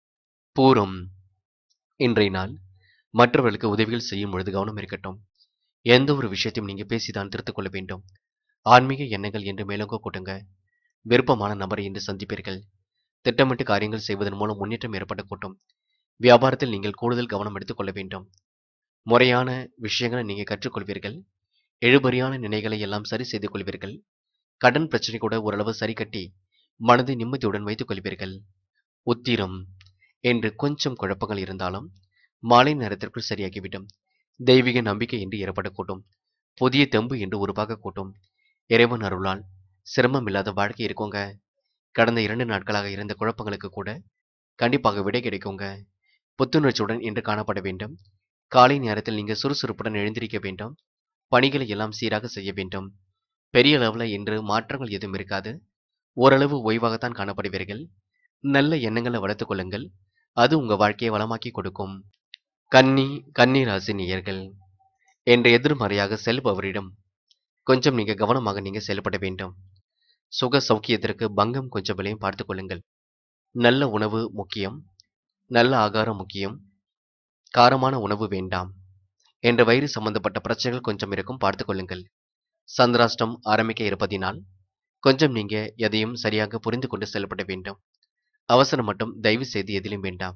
பூரம் இன்றைய நாள் மற்றவர்களுக்கு உதவிகள் செய்யும் பொழுது கவனம் இருக்கட்டும் எந்த ஒரு விஷயத்தையும் நீங்க பேசிதான் திருத்திக் கொள்ள வேண்டும் ஆன்மீக எண்ணங்கள் என்று மேலோங்க கூட்டுங்க விருப்பமான நபரை இன்று சந்திப்பீர்கள் திட்டமிட்டு காரியங்கள் செய்வதன் மூலம் முன்னேற்றம் ஏற்பட கூட்டும் வியாபாரத்தில் நீங்கள் கூடுதல் கவனம் எடுத்துக்கொள்ள வேண்டும் முறையான விஷயங்களை நீங்க கற்றுக்கொள்வீர்கள் எழுபறியான நினைகளை எல்லாம் சரி செய்து கொள்வீர்கள் கடன் பிரச்சனை கூட ஓரளவு சரி கட்டி மனதை நிம்மதியுடன் வைத்துக் கொள்வீர்கள் உத்திரம் என்று கொஞ்சம் குழப்பங்கள் இருந்தாலும் மாலை நேரத்திற்குள் சரியாகிவிடும் தெய்வீக நம்பிக்கை என்று ஏற்படக்கூடும் புதிய தெம்பு என்று உருவாக கூட்டும் இறைவன் அருளால் சிரமம் இல்லாத வாழ்க்கை இருக்குங்க கடந்த இரண்டு நாட்களாக இருந்த குழப்பங்களுக்கு கூட கண்டிப்பாக விடை கிடைக்குங்க புத்துணர்ச்சியுடன் இன்று காணப்பட வேண்டும் காலை நேரத்தில் நீங்க சுறுசுறுப்புடன் எழுந்திருக்க வேண்டும் பணிகளை எல்லாம் சீராக செய்ய வேண்டும் பெரிய அளவில் இன்று மாற்றங்கள் எதுவும் இருக்காது ஓரளவு ஓய்வாகத்தான் காணப்படுவீர்கள் நல்ல எண்ணங்களை வளர்த்துக் கொள்ளுங்கள் அது உங்க வாழ்க்கையை வளமாக்கி கொடுக்கும் கன்னி கன்னி ராசி நேயர்கள் என்ற எதிர்மறையாக செல்பவரிடம் கொஞ்சம் நீங்க கவனமாக நீங்க செயல்பட வேண்டும் சுக சௌக்கியத்திற்கு பங்கம் கொஞ்சம் விலையும் பார்த்துக் கொள்ளுங்கள் நல்ல உணவு முக்கியம் நல்ல ஆகாரம் முக்கியம் காரமான உணவு வேண்டாம் என்ற வயிறு சம்பந்தப்பட்ட பிரச்சனைகள் கொஞ்சம் இருக்கும் பார்த்துக் கொள்ளுங்கள் சந்திராஷ்டம் ஆரம்பிக்க இருப்பதினால் கொஞ்சம் நீங்க எதையும் சரியாக புரிந்து கொண்டு செயல்பட வேண்டும் அவசரம் மட்டும் தயவு செய்து எதிலும் வேண்டாம்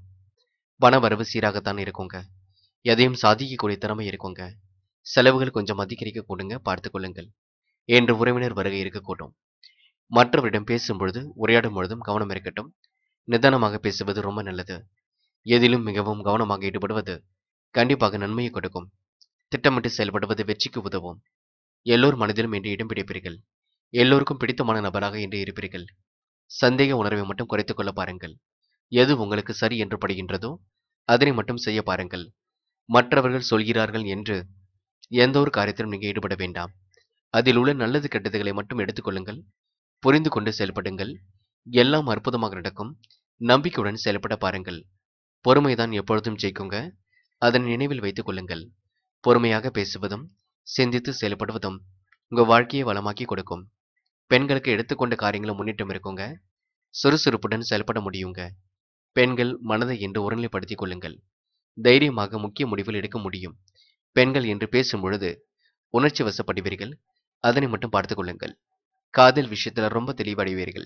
பண வரவு சீராகத்தான் இருக்குங்க எதையும் சாதிக்கக்கூடிய திறமை இருக்குங்க செலவுகள் கொஞ்சம் அதிகரிக்க கூடுங்க பார்த்துக் கொள்ளுங்கள் என்று உறவினர் வருகை இருக்கக்கூடும் மற்றவரிடம் பேசும் பொழுது உரையாடும் பொழுதும் கவனம் இருக்கட்டும் நிதானமாக பேசுவது ரொம்ப நல்லது எதிலும் மிகவும் கவனமாக ஈடுபடுவது கண்டிப்பாக நன்மையை கொடுக்கும் திட்டமிட்டு செயல்படுவது வெற்றிக்கு உதவும் எல்லோர் மனதிலும் இன்று இடம் பிடிப்பீர்கள் எல்லோருக்கும் பிடித்தமான நபராக இன்று இருப்பீர்கள் சந்தேக உணர்வை மட்டும் குறைத்துக் கொள்ள பாருங்கள் எது உங்களுக்கு சரி என்று படுகின்றதோ அதனை மட்டும் செய்ய பாருங்கள் மற்றவர்கள் சொல்கிறார்கள் என்று எந்த ஒரு காரியத்திலும் நீங்கள் ஈடுபட வேண்டாம் அதில் உள்ள நல்லது கெட்டதுகளை மட்டும் எடுத்துக்கொள்ளுங்கள் புரிந்து கொண்டு செயல்படுங்கள் எல்லாம் அற்புதமாக நடக்கும் நம்பிக்கையுடன் செயல்பட பாருங்கள் பொறுமைதான் எப்பொழுதும் ஜெயிக்குங்க அதனை நினைவில் வைத்துக் கொள்ளுங்கள் பொறுமையாக பேசுவதும் சிந்தித்து செயல்படுவதும் உங்க வாழ்க்கையை வளமாக்கி கொடுக்கும் பெண்களுக்கு எடுத்துக்கொண்ட காரியங்களும் முன்னேற்றம் இருக்குங்க சுறுசுறுப்புடன் செயல்பட முடியுங்க பெண்கள் மனதை என்று ஒருநிலைப்படுத்திக் கொள்ளுங்கள் தைரியமாக முக்கிய முடிவுகள் எடுக்க முடியும் பெண்கள் என்று பேசும் பொழுது உணர்ச்சி வசப்படுவீர்கள் அதனை மட்டும் பார்த்துக் கொள்ளுங்கள் காதல் விஷயத்துல ரொம்ப தெளிவடைவீர்கள்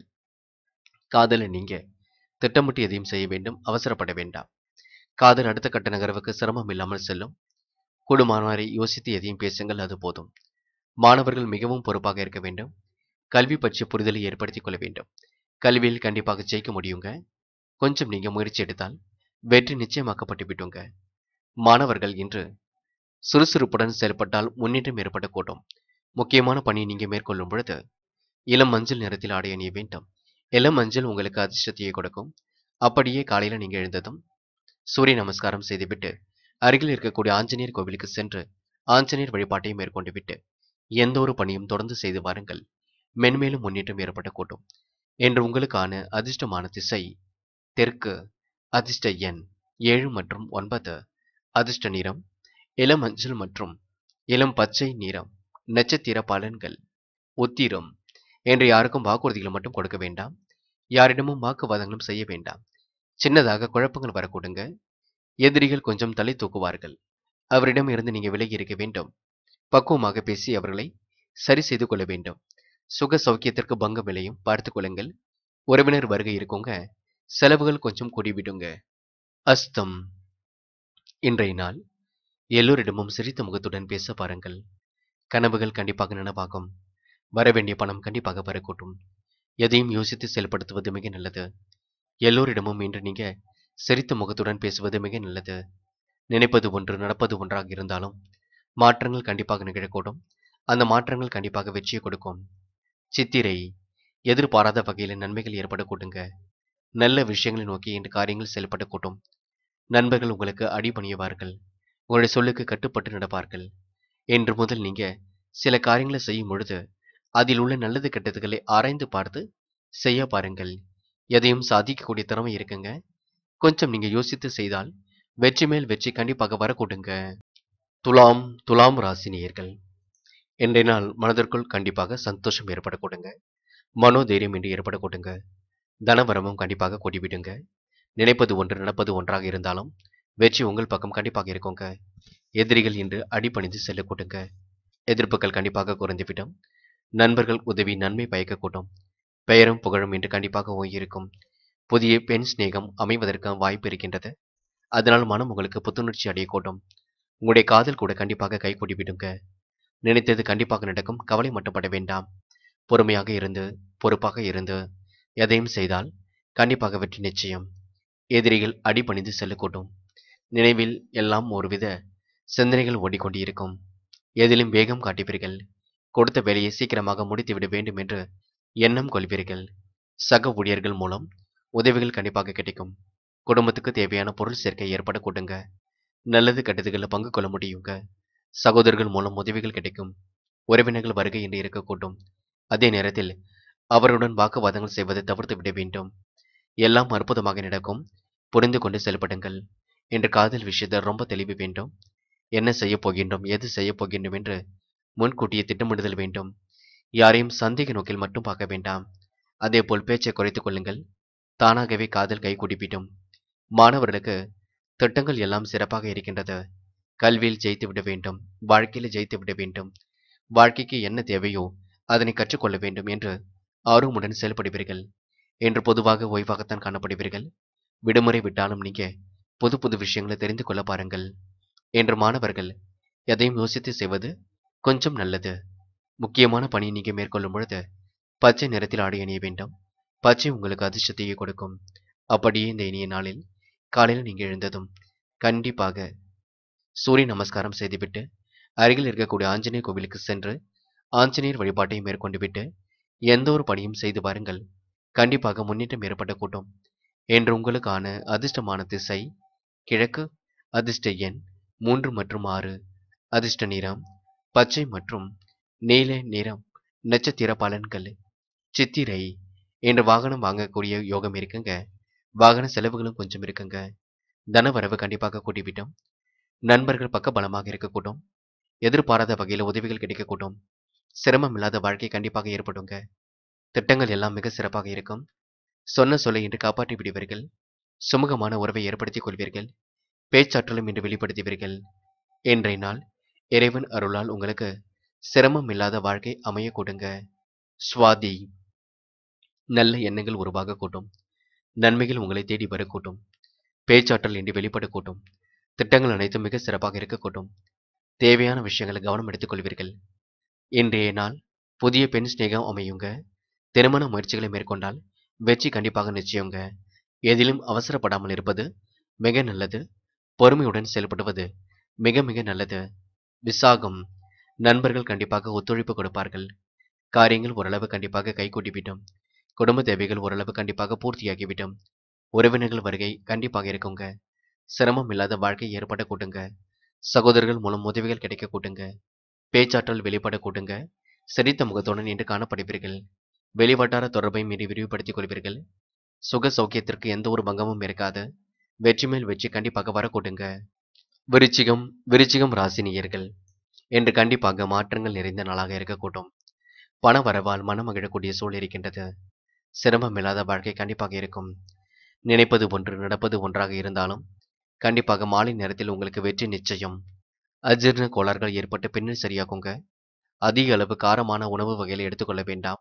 காதலை நீங்க திட்டமிட்டு எதையும் செய்ய வேண்டும் அவசரப்பட வேண்டாம் காதல் அடுத்த கட்ட நகர்வுக்கு சிரமம் இல்லாமல் செல்லும் குடும்பமானவரை யோசித்து எதையும் பேசுங்கள் அது போதும் மாணவர்கள் மிகவும் பொறுப்பாக இருக்க வேண்டும் கல்வி பற்றிய புரிதலை ஏற்படுத்திக் கொள்ள வேண்டும் கல்வியில் கண்டிப்பாக ஜெயிக்க முடியுங்க கொஞ்சம் நீங்க முயற்சி எடுத்தால் வெற்றி நிச்சயமாக்கப்பட்டு விட்டுங்க மாணவர்கள் இன்று சுறுசுறுப்புடன் செயல்பட்டால் முன்னேற்றம் ஏற்படக்கூடும் முக்கியமான பணியை நீங்க மேற்கொள்ளும் பொழுது இளம் மஞ்சள் நிறத்தில் ஆடை அணிய வேண்டும் இளம் மஞ்சள் உங்களுக்கு அதிர்ஷ்டத்தையே கொடுக்கும் அப்படியே காலையில நீங்க எழுந்ததும் சூரிய நமஸ்காரம் செய்துவிட்டு அருகில் இருக்கக்கூடிய ஆஞ்சநேயர் கோவிலுக்கு சென்று ஆஞ்சநேயர் வழிபாட்டை மேற்கொண்டு விட்டு எந்த ஒரு பணியும் தொடர்ந்து செய்து வாருங்கள் மென்மேலும் முன்னேற்றம் ஏற்படக்கூடும் என்று உங்களுக்கான அதிர்ஷ்டமான திசை தெற்கு அதிர்ஷ்ட எண் ஏழு மற்றும் ஒன்பது அதிர்ஷ்ட நிறம் இளம் மஞ்சள் மற்றும் இளம் பச்சை நிறம் நட்சத்திர பலன்கள் உத்திரம் என்று யாருக்கும் வாக்குறுதிகளை மட்டும் கொடுக்க வேண்டாம் யாரிடமும் வாக்குவாதங்களும் செய்ய வேண்டாம் சின்னதாக குழப்பங்கள் வரக்கூடுங்க எதிரிகள் கொஞ்சம் தலை தூக்குவார்கள் அவரிடம் இருந்து நீங்க விலகி இருக்க வேண்டும் பக்குவமாக பேசி அவர்களை சரி செய்து கொள்ள வேண்டும் சுக சௌக்கியத்திற்கு பங்கம் விலையும் பார்த்துக் கொள்ளுங்கள் உறவினர் வருகை இருக்குங்க செலவுகள் கொஞ்சம் கூடிவிடுங்க அஸ்தம் இன்றைய நாள் எல்லோரிடமும் சிரித்த முகத்துடன் பேச பாருங்கள் கனவுகள் கண்டிப்பாக நனவாகும் வரவேண்டிய பணம் கண்டிப்பாக வரக்கூட்டும் எதையும் யோசித்து செயல்படுத்துவது மிக நல்லது எல்லோரிடமும் இன்று நீங்க சிரித்த முகத்துடன் பேசுவது மிக நல்லது நினைப்பது ஒன்று நடப்பது ஒன்றாக இருந்தாலும் மாற்றங்கள் கண்டிப்பாக நிகழக்கூடும் அந்த மாற்றங்கள் கண்டிப்பாக வெற்றியை கொடுக்கும் சித்திரை எதிர்பாராத வகையில் நன்மைகள் ஏற்படக்கூடுங்க நல்ல விஷயங்களை நோக்கி இன்று காரியங்கள் செயல்படக்கூடும் நண்பர்கள் உங்களுக்கு அடிபணியவார்கள் உங்களுடைய சொல்லுக்கு கட்டுப்பட்டு நடப்பார்கள் என்று முதல் நீங்க சில காரியங்களை செய்யும் பொழுது அதில் உள்ள நல்லது கெட்டதுகளை ஆராய்ந்து பார்த்து செய்ய பாருங்கள் எதையும் சாதிக்கக்கூடிய திறமை இருக்குங்க கொஞ்சம் நீங்க யோசித்து செய்தால் வெற்றி மேல் வெற்றி கண்டிப்பாக வரக்கூடுங்க துலாம் துலாம் ராசினியர்கள் இன்றைய நாள் மனதிற்குள் கண்டிப்பாக சந்தோஷம் ஏற்படக்கூடுங்க மனோதைரியம் என்று ஏற்படக்கூடுங்க தனவரமும் கண்டிப்பாக கொடிவிடுங்க நினைப்பது ஒன்று நடப்பது ஒன்றாக இருந்தாலும் வெற்றி உங்கள் பக்கம் கண்டிப்பாக இருக்குங்க எதிரிகள் இன்று அடிபணிந்து செல்லக்கூடுங்க எதிர்ப்புகள் கண்டிப்பாக குறைந்துவிடும் நண்பர்கள் உதவி நன்மை பயக்கக்கூடும் பெயரும் புகழும் இன்று கண்டிப்பாக ஓங்கியிருக்கும் புதிய பெண் சிநேகம் அமைவதற்கு வாய்ப்பு இருக்கின்றது அதனால் மனம் உங்களுக்கு புத்துணர்ச்சி அடைய கூட்டும் உங்களுடைய காதல் கூட கண்டிப்பாக கைகூடி விடுங்க நினைத்தது கண்டிப்பாக நடக்கும் கவலை மட்டும் பட வேண்டாம் பொறுமையாக இருந்து பொறுப்பாக இருந்து எதையும் செய்தால் கண்டிப்பாக வெற்றி நிச்சயம் எதிரிகள் அடிபணிந்து செல்லக்கூடும் நினைவில் எல்லாம் ஒருவித சிந்தனைகள் ஓடிக்கொண்டு இருக்கும் எதிலும் வேகம் காட்டுவீர்கள் கொடுத்த வேலையை சீக்கிரமாக முடித்துவிட வேண்டும் என்று எண்ணம் கொள்வீர்கள் சக ஊழியர்கள் மூலம் உதவிகள் கண்டிப்பாக கிடைக்கும் குடும்பத்துக்கு தேவையான பொருள் சேர்க்கை ஏற்பட கூட்டுங்க நல்லது கெட்டதுகளில் பங்கு கொள்ள முடியுங்க சகோதரர்கள் மூலம் உதவிகள் கிடைக்கும் உறவினர்கள் வருகை என்று இருக்கக்கூடும் அதே நேரத்தில் அவருடன் வாக்குவாதங்கள் செய்வதை தவிர்த்து விட வேண்டும் எல்லாம் அற்புதமாக நடக்கும் புரிந்து கொண்டு செயல்படுங்கள் என்று காதல் விஷயத்தில் ரொம்ப தெளிவு வேண்டும் என்ன செய்ய போகின்றோம் எது செய்ய போகின்றோம் என்று முன்கூட்டியே திட்டமிடுதல் வேண்டும் யாரையும் சந்தேக நோக்கில் மட்டும் பார்க்க வேண்டாம் அதேபோல் பேச்சை குறைத்துக் கொள்ளுங்கள் தானாகவே காதல் கை குடிப்பிடும் மாணவர்களுக்கு திட்டங்கள் எல்லாம் சிறப்பாக இருக்கின்றது கல்வியில் ஜெயித்து விட வேண்டும் வாழ்க்கையில் ஜெயித்து விட வேண்டும் வாழ்க்கைக்கு என்ன தேவையோ அதனை கற்றுக்கொள்ள வேண்டும் என்று ஆர்வமுடன் செயல்படுவீர்கள் என்று பொதுவாக ஓய்வாகத்தான் காணப்படுவீர்கள் விடுமுறை விட்டாலும் நீங்க புது புது விஷயங்களை தெரிந்து கொள்ள பாருங்கள் என்று மாணவர்கள் எதையும் யோசித்து செய்வது கொஞ்சம் நல்லது முக்கியமான பணியை நீங்க மேற்கொள்ளும் பொழுது பச்சை நிறத்தில் ஆடை அணிய வேண்டும் பச்சை உங்களுக்கு அதிர்ஷ்டத்தையே கொடுக்கும் அப்படியே இந்த இனிய நாளில் காலையில் நீங்க எழுந்ததும் கண்டிப்பாக சூரிய நமஸ்காரம் செய்துவிட்டு அருகில் இருக்கக்கூடிய ஆஞ்சநேயர் கோவிலுக்கு சென்று ஆஞ்சநேயர் வழிபாட்டை மேற்கொண்டு விட்டு எந்த ஒரு பணியும் செய்து பாருங்கள் கண்டிப்பாக முன்னேற்றம் ஏற்பட்ட கூட்டம் என்று உங்களுக்கான அதிர்ஷ்டமான திசை கிழக்கு அதிர்ஷ்ட எண் மூன்று மற்றும் ஆறு அதிர்ஷ்ட நிறம் பச்சை மற்றும் நீல நிறம் நட்சத்திர பலன்கள் சித்திரை என்ற வாகனம் வாங்கக்கூடிய யோகம் இருக்குங்க வாகன செலவுகளும் கொஞ்சம் இருக்குங்க தனவரவு கண்டிப்பாக கூட்டிவிட்டோம் நண்பர்கள் பக்க பலமாக இருக்கக்கூடும் எதிர்பாராத வகையில் உதவிகள் கிடைக்கக்கூடும் சிரமம் இல்லாத வாழ்க்கை கண்டிப்பாக ஏற்படுங்க திட்டங்கள் எல்லாம் மிக சிறப்பாக இருக்கும் சொன்ன சொல்லை இன்று காப்பாற்றி விடுவீர்கள் சுமூகமான உறவை ஏற்படுத்திக் கொள்வீர்கள் பேச்சாற்றலும் இன்று வெளிப்படுத்துவீர்கள் இன்றைய நாள் இறைவன் அருளால் உங்களுக்கு சிரமம் இல்லாத வாழ்க்கை அமைய கொடுங்க சுவாதி நல்ல எண்ணங்கள் உருவாக கூட்டும் நன்மைகள் உங்களை தேடி வரக்கூட்டும் பேச்சாற்றல் இன்றி வெளிப்பட கூட்டும் திட்டங்கள் அனைத்தும் மிக சிறப்பாக இருக்கக்கூடும் தேவையான விஷயங்களை கவனம் எடுத்துக்கொள்வீர்கள் இன்றைய நாள் புதிய பெண் சிநேகம் அமையுங்க திருமண முயற்சிகளை மேற்கொண்டால் வெற்றி கண்டிப்பாக நிச்சயங்க எதிலும் அவசரப்படாமல் இருப்பது மிக நல்லது பொறுமையுடன் செயல்படுவது மிக மிக நல்லது விசாகம் நண்பர்கள் கண்டிப்பாக ஒத்துழைப்பு கொடுப்பார்கள் காரியங்கள் ஓரளவு கண்டிப்பாக கைகூட்டிவிடும் குடும்ப தேவைகள் ஓரளவு கண்டிப்பாக பூர்த்தியாகிவிடும் உறவினர்கள் வருகை கண்டிப்பாக இருக்குங்க சிரமம் இல்லாத வாழ்க்கை ஏற்பட கூட்டுங்க சகோதரர்கள் மூலம் உதவிகள் கிடைக்க கூட்டுங்க பேச்சாற்றல் வெளிப்பட கூட்டுங்க சிரித்த முகத்துடன் இன்று காணப்படுவீர்கள் வெளிவட்டார தொடர்பை மீறி விரிவுபடுத்திக் கொள்வீர்கள் சுக சௌக்கியத்திற்கு எந்த ஒரு பங்கமும் இருக்காது வெற்றி மேல் வெற்றி கண்டிப்பாக வரக்கூடுங்க விருச்சிகம் விருச்சிகம் ராசினியர்கள் என்று கண்டிப்பாக மாற்றங்கள் நிறைந்த நாளாக இருக்கக்கூடும் பண வரவால் மனம் மகிழக்கூடிய சூழல் இருக்கின்றது சிரமம் இல்லாத வாழ்க்கை கண்டிப்பாக இருக்கும் நினைப்பது ஒன்று நடப்பது ஒன்றாக இருந்தாலும் கண்டிப்பாக மாலை நேரத்தில் உங்களுக்கு வெற்றி நிச்சயம் அஜீர்ண கோளாறுகள் ஏற்பட்டு பின்னர் சரியாகுங்க அதிக அளவு காரமான உணவு வகைகளை எடுத்துக்கொள்ள வேண்டாம்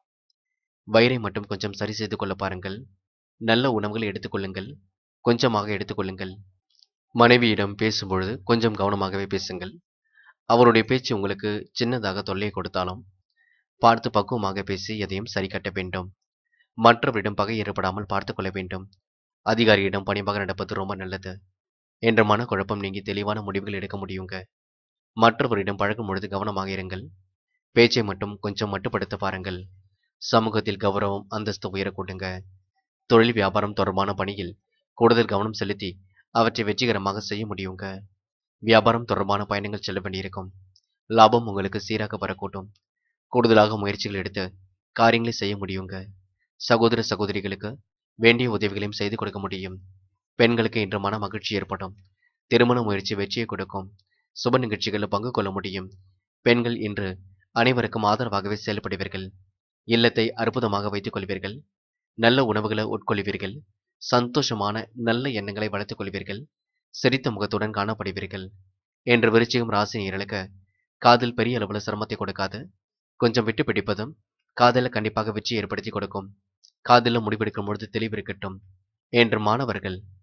வயிறை மட்டும் கொஞ்சம் சரி செய்து கொள்ள பாருங்கள் நல்ல உணவுகளை எடுத்துக்கொள்ளுங்கள் கொஞ்சமாக எடுத்துக்கொள்ளுங்கள் மனைவியிடம் பேசும்பொழுது கொஞ்சம் கவனமாகவே பேசுங்கள் அவருடைய பேச்சு உங்களுக்கு சின்னதாக தொல்லை கொடுத்தாலும் பார்த்து பக்குவமாக பேசி எதையும் சரி கட்ட வேண்டும் மற்றவரிடம் பகை ஏற்படாமல் பார்த்து கொள்ள வேண்டும் அதிகாரியிடம் பணிவாக நடப்பது ரொம்ப நல்லது என்ற மனக்குழப்பம் நீங்கி தெளிவான முடிவுகள் எடுக்க முடியுங்க மற்றவரிடம் பழகும் பொழுது கவனமாக இருங்கள் பேச்சை மட்டும் கொஞ்சம் மட்டுப்படுத்த பாருங்கள் சமூகத்தில் கௌரவம் அந்தஸ்து உயரக்கூடுங்க தொழில் வியாபாரம் தொடர்பான பணியில் கூடுதல் கவனம் செலுத்தி அவற்றை வெற்றிகரமாக செய்ய முடியுங்க வியாபாரம் தொடர்பான பயணங்கள் செல்ல வேண்டியிருக்கும் லாபம் உங்களுக்கு சீராக வரக்கூடும் கூடுதலாக முயற்சிகள் எடுத்து காரியங்களை செய்ய முடியுங்க சகோதர சகோதரிகளுக்கு வேண்டிய உதவிகளையும் செய்து கொடுக்க முடியும் பெண்களுக்கு இன்று மன மகிழ்ச்சி ஏற்படும் திருமண முயற்சி வெற்றியை கொடுக்கும் சுப நிகழ்ச்சிகளில் பங்கு கொள்ள முடியும் பெண்கள் இன்று அனைவருக்கும் ஆதரவாகவே செயல்படுவீர்கள் இல்லத்தை அற்புதமாக வைத்துக் கொள்வீர்கள் நல்ல உணவுகளை உட்கொள்வீர்கள் சந்தோஷமான நல்ல எண்ணங்களை வளர்த்துக் கொள்வீர்கள் சிரித்த முகத்துடன் காணப்படுவீர்கள் என்று விருச்சிகம் ராசினியர்களுக்கு காதல் பெரிய அளவுல சிரமத்தை கொடுக்காது கொஞ்சம் விட்டு பிடிப்பதும் காதல கண்டிப்பாக வெற்றி ஏற்படுத்தி கொடுக்கும் காதல முடிவெடுக்கும் பொழுது தெளிவு இருக்கட்டும் என்று மாணவர்கள்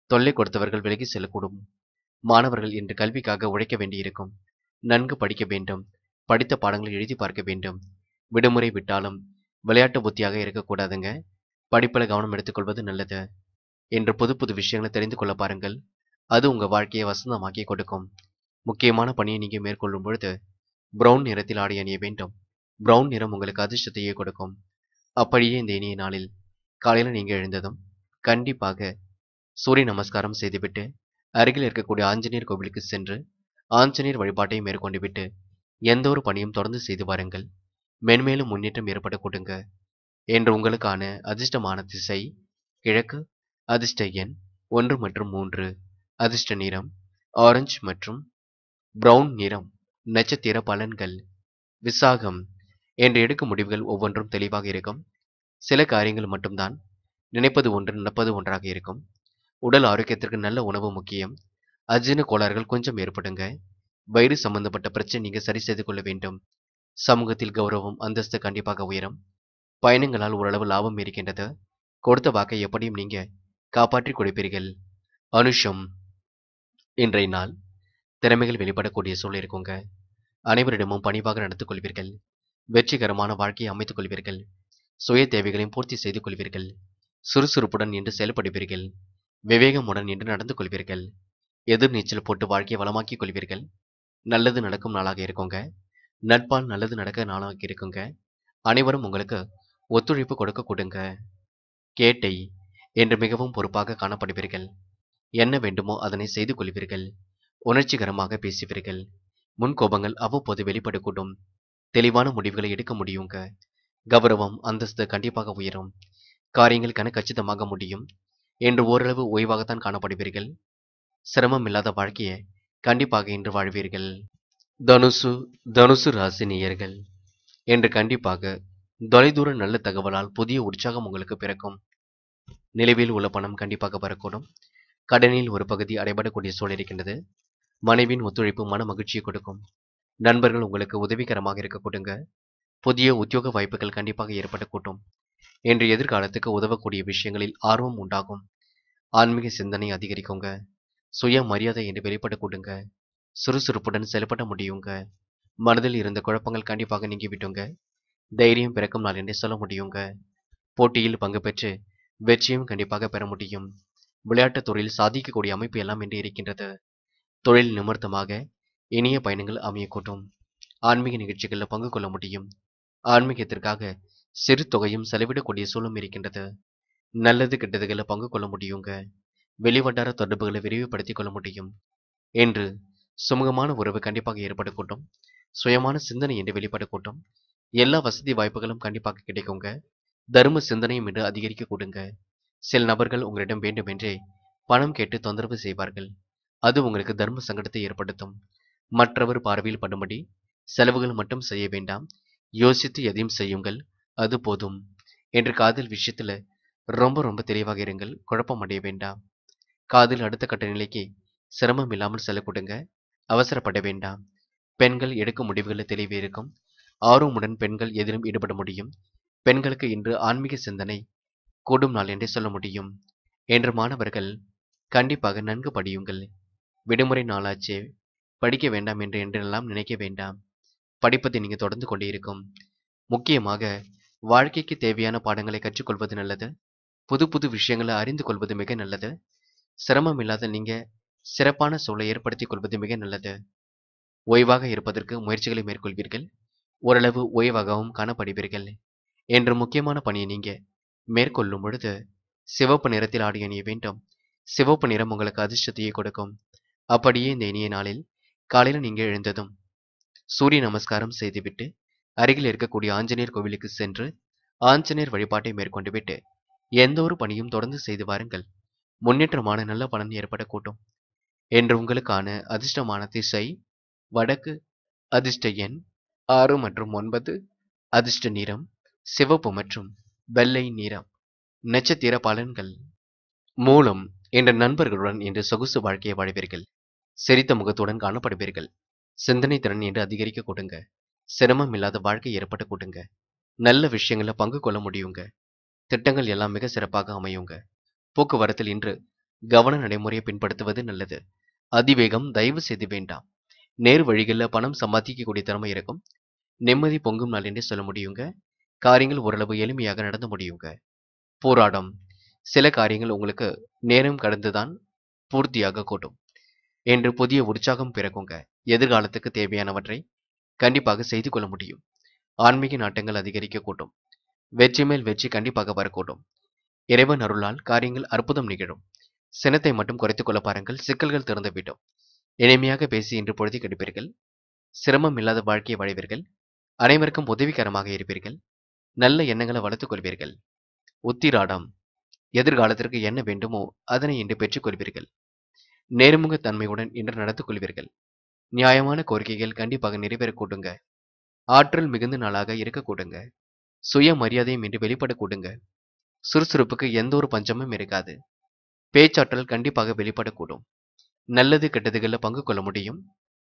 தொல்லை கொடுத்தவர்கள் விலகி செல்லக்கூடும் மாணவர்கள் இன்று கல்விக்காக உழைக்க வேண்டியிருக்கும் நன்கு படிக்க வேண்டும் படித்த பாடங்களை எழுதி பார்க்க வேண்டும் விடுமுறை விட்டாலும் விளையாட்டு புத்தியாக இருக்கக்கூடாதுங்க படிப்பில் கவனம் எடுத்துக்கொள்வது நல்லது என்று புது புது விஷயங்களை தெரிந்து கொள்ள பாருங்கள் அது உங்கள் வாழ்க்கையை வசந்தமாக்கி கொடுக்கும் முக்கியமான பணியை நீங்கள் மேற்கொள்ளும் பொழுது பிரவுன் நிறத்தில் ஆடை அணிய வேண்டும் பிரவுன் நிறம் உங்களுக்கு அதிர்ஷ்டத்தையே கொடுக்கும் அப்படியே இந்த இனிய நாளில் காலையில் நீங்கள் எழுந்ததும் கண்டிப்பாக சூரிய நமஸ்காரம் செய்துவிட்டு அருகில் இருக்கக்கூடிய ஆஞ்சநேயர் கோவிலுக்கு சென்று ஆஞ்சநேயர் வழிபாட்டை மேற்கொண்டு விட்டு எந்த ஒரு பணியும் தொடர்ந்து செய்து வாருங்கள் மென்மேலும் முன்னேற்றம் ஏற்பட கொடுங்க என்று உங்களுக்கான அதிர்ஷ்டமான திசை கிழக்கு அதிர்ஷ்ட எண் ஒன்று மற்றும் மூன்று அதிர்ஷ்ட நிறம் ஆரஞ்சு மற்றும் பிரவுன் நிறம் நட்சத்திர பலன்கள் விசாகம் என்று எடுக்கும் முடிவுகள் ஒவ்வொன்றும் தெளிவாக இருக்கும் சில காரியங்கள் மட்டும்தான் நினைப்பது ஒன்று நடப்பது ஒன்றாக இருக்கும் உடல் ஆரோக்கியத்திற்கு நல்ல உணவு முக்கியம் அஜீன கோளாறுகள் கொஞ்சம் ஏற்படுங்க வயிறு சம்பந்தப்பட்ட பிரச்சனை நீங்க சரி செய்து கொள்ள வேண்டும் சமூகத்தில் கௌரவம் அந்தஸ்து கண்டிப்பாக உயரும் பயணங்களால் ஓரளவு லாபம் இருக்கின்றது கொடுத்த வாக்கை எப்படியும் நீங்க காப்பாற்றி கொடுப்பீர்கள் அனுஷம் இன்றைய நாள் திறமைகள் வெளிப்படக்கூடிய சூழல் இருக்குங்க அனைவரிடமும் பணிவாக நடந்து கொள்வீர்கள் வெற்றிகரமான வாழ்க்கையை அமைத்துக் கொள்வீர்கள் சுய தேவைகளையும் பூர்த்தி செய்து கொள்வீர்கள் சுறுசுறுப்புடன் நின்று செயல்படுவீர்கள் விவேகமுடன் நின்று நடந்து கொள்வீர்கள் எதிர்நீச்சல் போட்டு வாழ்க்கையை வளமாக்கிக் கொள்வீர்கள் நல்லது நடக்கும் நாளாக இருக்குங்க நட்பால் நல்லது நடக்க நாளாக இருக்குங்க அனைவரும் உங்களுக்கு ஒத்துழைப்பு கொடுக்க கொடுங்க கேட்டை என்று மிகவும் பொறுப்பாக காணப்படுவீர்கள் என்ன வேண்டுமோ அதனை செய்து கொள்வீர்கள் உணர்ச்சிகரமாக பேசுவீர்கள் முன்கோபங்கள் அவ்வப்போது வெளிப்படக்கூடும் தெளிவான முடிவுகளை எடுக்க முடியுங்க கௌரவம் அந்தஸ்து கண்டிப்பாக உயரும் காரியங்கள் கன கச்சிதமாக முடியும் என்று ஓரளவு ஓய்வாகத்தான் காணப்படுவீர்கள் சிரமம் இல்லாத வாழ்க்கையை கண்டிப்பாக இன்று வாழ்வீர்கள் தனுசு தனுசு ராசி நேயர்கள் என்று கண்டிப்பாக தொலைதூர நல்ல தகவலால் புதிய உற்சாகம் உங்களுக்கு பிறக்கும் நிலவில் உள்ள பணம் கண்டிப்பாக வரக்கூடும் கடனில் ஒரு பகுதி அடைபடக்கூடிய சூழல் இருக்கின்றது மனைவியின் ஒத்துழைப்பு மன மகிழ்ச்சியை கொடுக்கும் நண்பர்கள் உங்களுக்கு உதவிகரமாக இருக்க கொடுங்க புதிய உத்தியோக வாய்ப்புகள் கண்டிப்பாக ஏற்படக்கூடும் என்று எதிர்காலத்துக்கு உதவக்கூடிய விஷயங்களில் ஆர்வம் உண்டாகும் ஆன்மீக சிந்தனை அதிகரிக்குங்க சுய மரியாதை என்று வெளிப்பட கொடுங்க சுறுசுறுப்புடன் செயல்பட முடியுங்க மனதில் இருந்த குழப்பங்கள் கண்டிப்பாக நீங்கிவிட்டுங்க தைரியம் பிறக்கும் நாள் என்றே சொல்ல முடியுங்க போட்டியில் பங்கு பெற்று வெற்றியும் கண்டிப்பாக பெற முடியும் விளையாட்டுத் துறையில் சாதிக்கக்கூடிய அமைப்பு எல்லாம் இன்று இருக்கின்றது தொழில் நிமித்தமாக இனிய பயணங்கள் அமையக்கூடும் ஆன்மீக நிகழ்ச்சிகளில் பங்கு கொள்ள முடியும் ஆன்மீகத்திற்காக சிறு தொகையும் செலவிடக்கூடிய சூழலும் இருக்கின்றது நல்லது கெட்டதுகளை பங்கு கொள்ள முடியுங்க வெளிவட்டார தொடர்புகளை விரிவுபடுத்திக் கொள்ள முடியும் என்று சுமூகமான உறவு கண்டிப்பாக ஏற்படக்கூடும் சுயமான சிந்தனை என்று வெளிப்படக்கூடும் எல்லா வசதி வாய்ப்புகளும் கண்டிப்பாக கிடைக்குங்க தர்ம சிந்தனையும் என்று அதிகரிக்க கூடுங்க சில நபர்கள் உங்களிடம் வேண்டுமென்றே பணம் கேட்டு தொந்தரவு செய்வார்கள் அது உங்களுக்கு தர்ம சங்கடத்தை ஏற்படுத்தும் மற்றவர் பார்வையில் படும்படி செலவுகள் மட்டும் செய்ய வேண்டாம் யோசித்து எதையும் செய்யுங்கள் அது போதும் என்று காதல் விஷயத்துல ரொம்ப ரொம்ப தெளிவாக இருங்கள் குழப்பம் அடைய வேண்டாம் காதல் அடுத்த கட்ட நிலைக்கு சிரமம் இல்லாமல் செல்ல கொடுங்க அவசரப்பட வேண்டாம் பெண்கள் எடுக்கும் முடிவுகளில் தெளிவு இருக்கும் ஆர்வமுடன் பெண்கள் எதிலும் ஈடுபட முடியும் பெண்களுக்கு இன்று ஆன்மீக சிந்தனை கூடும் நாள் என்றே சொல்ல முடியும் என்று மாணவர்கள் கண்டிப்பாக நன்கு படியுங்கள் விடுமுறை நாளாச்சே படிக்க வேண்டாம் என்று என்றெல்லாம் நினைக்க வேண்டாம் படிப்பதை நீங்கள் தொடர்ந்து கொண்டே இருக்கும் முக்கியமாக வாழ்க்கைக்கு தேவையான பாடங்களை கற்றுக்கொள்வது நல்லது புது புது விஷயங்களை அறிந்து கொள்வது மிக நல்லது சிரமம் இல்லாத நீங்க சிறப்பான சூழலை ஏற்படுத்திக் கொள்வது மிக நல்லது ஓய்வாக இருப்பதற்கு முயற்சிகளை மேற்கொள்வீர்கள் ஓரளவு ஓய்வாகவும் காணப்படுவீர்கள் என்று முக்கியமான பணியை நீங்க மேற்கொள்ளும் பொழுது சிவப்பு நிறத்தில் ஆடி அணிய வேண்டும் சிவப்பு நிறம் உங்களுக்கு அதிர்ஷ்டத்தையே கொடுக்கும் அப்படியே இந்த இனிய நாளில் காலையில் நீங்க எழுந்ததும் சூரிய நமஸ்காரம் செய்துவிட்டு அருகில் இருக்கக்கூடிய ஆஞ்சநேயர் கோவிலுக்கு சென்று ஆஞ்சநேயர் வழிபாட்டை மேற்கொண்டு விட்டு எந்த ஒரு பணியும் தொடர்ந்து செய்து வாருங்கள் முன்னேற்றமான நல்ல பலன் ஏற்படக்கூடும் என்று உங்களுக்கான அதிர்ஷ்டமான திசை வடக்கு அதிர்ஷ்ட எண் ஆறு மற்றும் ஒன்பது அதிர்ஷ்ட நிறம் சிவப்பு மற்றும் வெள்ளை நிறம் நட்சத்திர பலன்கள் மூலம் என்ற நண்பர்களுடன் இன்று சொகுசு வாழ்க்கையை வாழ்வீர்கள் சிரித்த முகத்துடன் காணப்படுவீர்கள் சிந்தனை திறன் என்று அதிகரிக்க கொடுங்க சிரமம் இல்லாத வாழ்க்கை ஏற்பட கொடுங்க நல்ல விஷயங்கள பங்கு கொள்ள முடியுங்க திட்டங்கள் எல்லாம் மிக சிறப்பாக அமையுங்க போக்குவரத்தில் இன்று கவன நடைமுறையை பின்படுத்துவது நல்லது அதிவேகம் தயவு செய்து வேண்டாம் நேர் வழிகளில் பணம் சம்பாதிக்கக்கூடிய திறமை இருக்கும் நிம்மதி பொங்கும் நாள் என்றே சொல்ல முடியுங்க காரியங்கள் ஓரளவு எளிமையாக நடந்து முடியுங்க போராடம் சில காரியங்கள் உங்களுக்கு நேரம் கடந்துதான் பூர்த்தியாக கூட்டும் என்று புதிய உற்சாகம் பிறக்குங்க எதிர்காலத்துக்கு தேவையானவற்றை கண்டிப்பாக செய்து கொள்ள முடியும் ஆன்மீக நாட்டங்கள் அதிகரிக்க கூட்டும் வெற்றி மேல் வெற்றி கண்டிப்பாக வரக்கூடும் இறைவன் அருளால் காரியங்கள் அற்புதம் நிகழும் சினத்தை மட்டும் குறைத்துக் கொள்ள பாருங்கள் சிக்கல்கள் திறந்துவிடும் இனிமையாக பேசி இன்று பொழுது கெடுப்பீர்கள் சிரமம் இல்லாத வாழ்க்கையை வாழ்வீர்கள் அனைவருக்கும் உதவிகரமாக இருப்பீர்கள் நல்ல எண்ணங்களை வளர்த்துக் கொள்வீர்கள் உத்திராடம் எதிர்காலத்திற்கு என்ன வேண்டுமோ அதனை இன்று பெற்றுக் கொள்வீர்கள் நேர்முக தன்மையுடன் இன்று நடந்து கொள்வீர்கள் நியாயமான கோரிக்கைகள் கண்டிப்பாக நிறைவேறக் கூடுங்க ஆற்றல் மிகுந்த நாளாக இருக்க கூடுங்க சுய மரியாதையும் இன்று வெளிப்பட கூடுங்க சுறுசுறுப்புக்கு எந்த ஒரு பஞ்சமும் இருக்காது பேச்சாற்றல் கண்டிப்பாக வெளிப்படக்கூடும் நல்லது கெட்டதுகளில் பங்கு கொள்ள முடியும்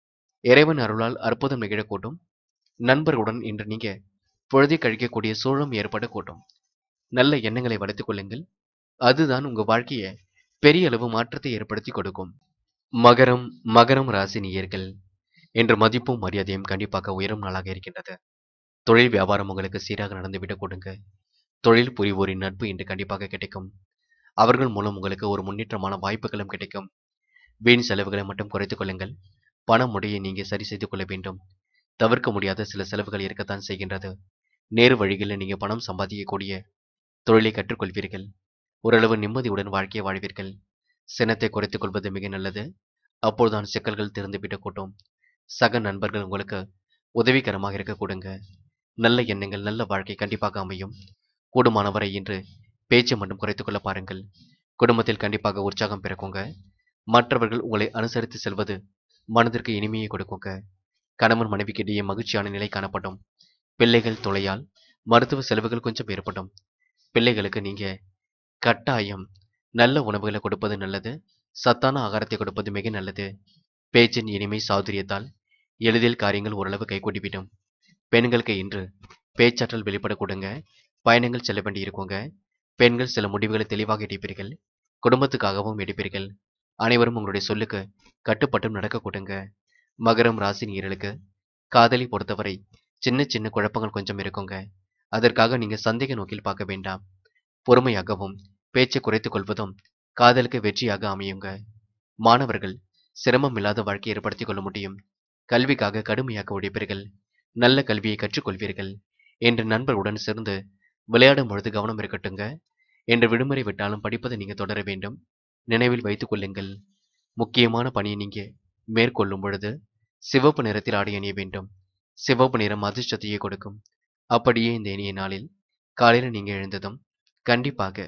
இறைவன் அருளால் அற்புதம் நிகழக்கூடும் நண்பர்களுடன் இன்று நீங்க பொழுதை கழிக்கக்கூடிய சூழலும் ஏற்படக்கூடும் நல்ல எண்ணங்களை வளர்த்துக் கொள்ளுங்கள் அதுதான் உங்க வாழ்க்கையை பெரிய அளவு மாற்றத்தை ஏற்படுத்தி கொடுக்கும் மகரம் மகரம் ராசி நேயர்கள் என்ற மதிப்பும் மரியாதையும் கண்டிப்பாக உயரும் நாளாக இருக்கின்றது தொழில் வியாபாரம் உங்களுக்கு சீராக நடந்துவிடக் கொடுங்க தொழில் புரிவோரின் நட்பு இன்று கண்டிப்பாக கிடைக்கும் அவர்கள் மூலம் உங்களுக்கு ஒரு முன்னேற்றமான வாய்ப்புகளும் கிடைக்கும் வீண் செலவுகளை மட்டும் குறைத்துக் கொள்ளுங்கள் பண முறையை நீங்க சரி செய்து கொள்ள வேண்டும் தவிர்க்க முடியாத சில செலவுகள் இருக்கத்தான் செய்கின்றது நேரு வழிகளில் நீங்க பணம் சம்பாதிக்கக்கூடிய தொழிலை கற்றுக்கொள்வீர்கள் ஓரளவு நிம்மதியுடன் வாழ்க்கையை வாழ்வீர்கள் சினத்தை குறைத்துக் கொள்வது மிக நல்லது அப்போதுதான் சிக்கல்கள் திறந்துவிடக் கூட்டும் சக நண்பர்கள் உங்களுக்கு உதவிகரமாக இருக்க கூடுங்க நல்ல எண்ணங்கள் நல்ல வாழ்க்கை கண்டிப்பாக அமையும் கூடுமானவரை இன்று பேச்சை மட்டும் குறைத்துக் கொள்ள பாருங்கள் குடும்பத்தில் கண்டிப்பாக உற்சாகம் பிறக்குங்க மற்றவர்கள் உங்களை அனுசரித்து செல்வது மனதிற்கு இனிமையை கொடுக்குங்க கணவன் மனைவிக்கிடையே மகிழ்ச்சியான நிலை காணப்படும் பிள்ளைகள் துளையால் மருத்துவ செலவுகள் கொஞ்சம் ஏற்படும் பிள்ளைகளுக்கு நீங்க கட்டாயம் நல்ல உணவுகளை கொடுப்பது நல்லது சத்தான ஆகாரத்தை கொடுப்பது மிக நல்லது பேச்சின் இனிமை சாதுரியத்தால் எளிதில் காரியங்கள் ஓரளவு கைகூடிவிடும் பெண்களுக்கு இன்று பேச்சாற்றல் வெளிப்பட கொடுங்க பயணங்கள் செல்ல வேண்டி இருக்குங்க பெண்கள் சில முடிவுகளை தெளிவாக எடுப்பீர்கள் குடும்பத்துக்காகவும் எடுப்பீர்கள் அனைவரும் உங்களுடைய சொல்லுக்கு கட்டுப்பட்டும் நடக்க கொடுங்க மகரம் ராசி நீர்களுக்கு காதலி பொறுத்தவரை சின்ன சின்ன குழப்பங்கள் கொஞ்சம் இருக்குங்க அதற்காக நீங்க சந்தேக நோக்கில் பார்க்க வேண்டாம் பொறுமையாகவும் பேச்சை குறைத்துக் கொள்வதும் காதலுக்கு வெற்றியாக அமையுங்க மாணவர்கள் சிரமம் இல்லாத வாழ்க்கையை ஏற்படுத்திக் கொள்ள முடியும் கல்விக்காக கடுமையாக உழைப்பீர்கள் நல்ல கல்வியை கற்றுக்கொள்வீர்கள் என்று நண்பர்களுடன் சேர்ந்து விளையாடும் பொழுது கவனம் இருக்கட்டுங்க என்று விடுமுறை விட்டாலும் படிப்பதை நீங்க தொடர வேண்டும் நினைவில் வைத்துக் கொள்ளுங்கள் முக்கியமான பணியை நீங்க மேற்கொள்ளும் பொழுது சிவப்பு நிறத்தில் ஆடை அணிய வேண்டும் சிவப்பு நிறம் அதிர்ஷ்டத்தையே கொடுக்கும் அப்படியே இந்த இனிய நாளில் காலையில் நீங்க எழுந்ததும் கண்டிப்பாக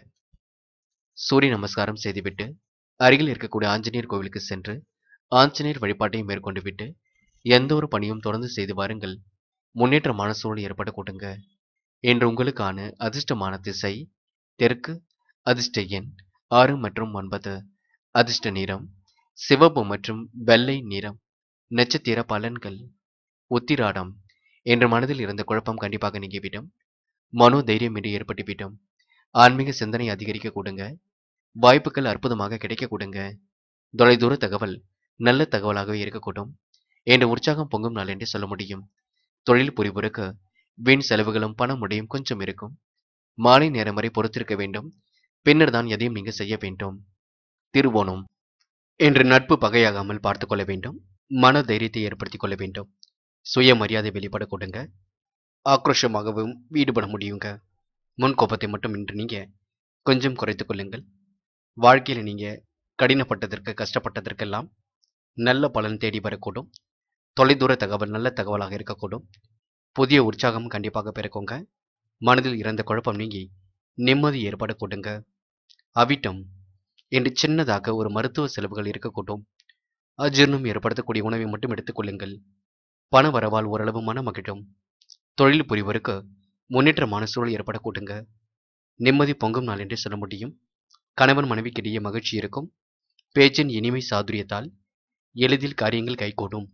சூரிய நமஸ்காரம் செய்துவிட்டு அருகில் இருக்கக்கூடிய ஆஞ்சநேயர் கோவிலுக்கு சென்று ஆஞ்சநேயர் வழிபாட்டையும் மேற்கொண்டு விட்டு எந்த ஒரு பணியும் தொடர்ந்து செய்து வாருங்கள் முன்னேற்றமான சூழல் ஏற்பட கூட்டுங்க என்று உங்களுக்கான அதிர்ஷ்டமான திசை தெற்கு அதிர்ஷ்ட எண் ஆறு மற்றும் ஒன்பது அதிர்ஷ்ட நிறம் சிவப்பு மற்றும் வெள்ளை நிறம் நட்சத்திர பலன்கள் உத்திராடம் என்ற மனதில் இருந்த குழப்பம் கண்டிப்பாக நீங்கிவிடும் மனோ தைரியம் என்று ஏற்பட்டுவிடும் ஆன்மீக சிந்தனை அதிகரிக்க கூடுங்க வாய்ப்புகள் அற்புதமாக கிடைக்க கூடுங்க தொலைதூர தகவல் நல்ல தகவலாகவே இருக்கக்கூடும் என்ற உற்சாகம் பொங்கும் நாள் என்று சொல்ல முடியும் தொழில் புரிவோருக்கு வீண் செலவுகளும் பண முடையும் கொஞ்சம் இருக்கும் மாலை நேரம் வரை பொறுத்திருக்க வேண்டும் பின்னர் தான் எதையும் நீங்க செய்ய வேண்டும் திருவோணம் என்று நட்பு பகையாகாமல் பார்த்து கொள்ள வேண்டும் மன தைரியத்தை ஏற்படுத்திக் கொள்ள வேண்டும் சுயமரியாதை வெளிப்பட கொடுங்க ஆக்ரோஷமாகவும் ஈடுபட முடியுங்க முன் கோபத்தை மட்டும் இன்று நீங்க கொஞ்சம் குறைத்துக் கொள்ளுங்கள் வாழ்க்கையில் நீங்க கடினப்பட்டதற்கு கஷ்டப்பட்டதற்கெல்லாம் நல்ல பலன் தேடி வரக்கூடும் தொலைதூர தகவல் நல்ல தகவலாக இருக்கக்கூடும் புதிய உற்சாகம் கண்டிப்பாக பிறக்குங்க மனதில் இறந்த குழப்பம் நீங்கி நிம்மதி ஏற்பட கொடுங்க அவிட்டம் என்று சின்னதாக ஒரு மருத்துவ செலவுகள் இருக்கக்கூடும் அஜீர்ணம் ஏற்படுத்தக்கூடிய உணவை மட்டும் எடுத்துக்கொள்ளுங்கள் பண வரவால் ஓரளவு மன மகிழும் தொழில் புரிவருக்கு முன்னேற்றமான சூழல் ஏற்பட கூட்டுங்க நிம்மதி பொங்கும் நாள் என்று சொல்ல முடியும் கணவன் மனைவிக்கிடையே மகிழ்ச்சி இருக்கும் பேச்சின் இனிமை சாதுரியத்தால் எளிதில் காரியங்கள் கைகூடும்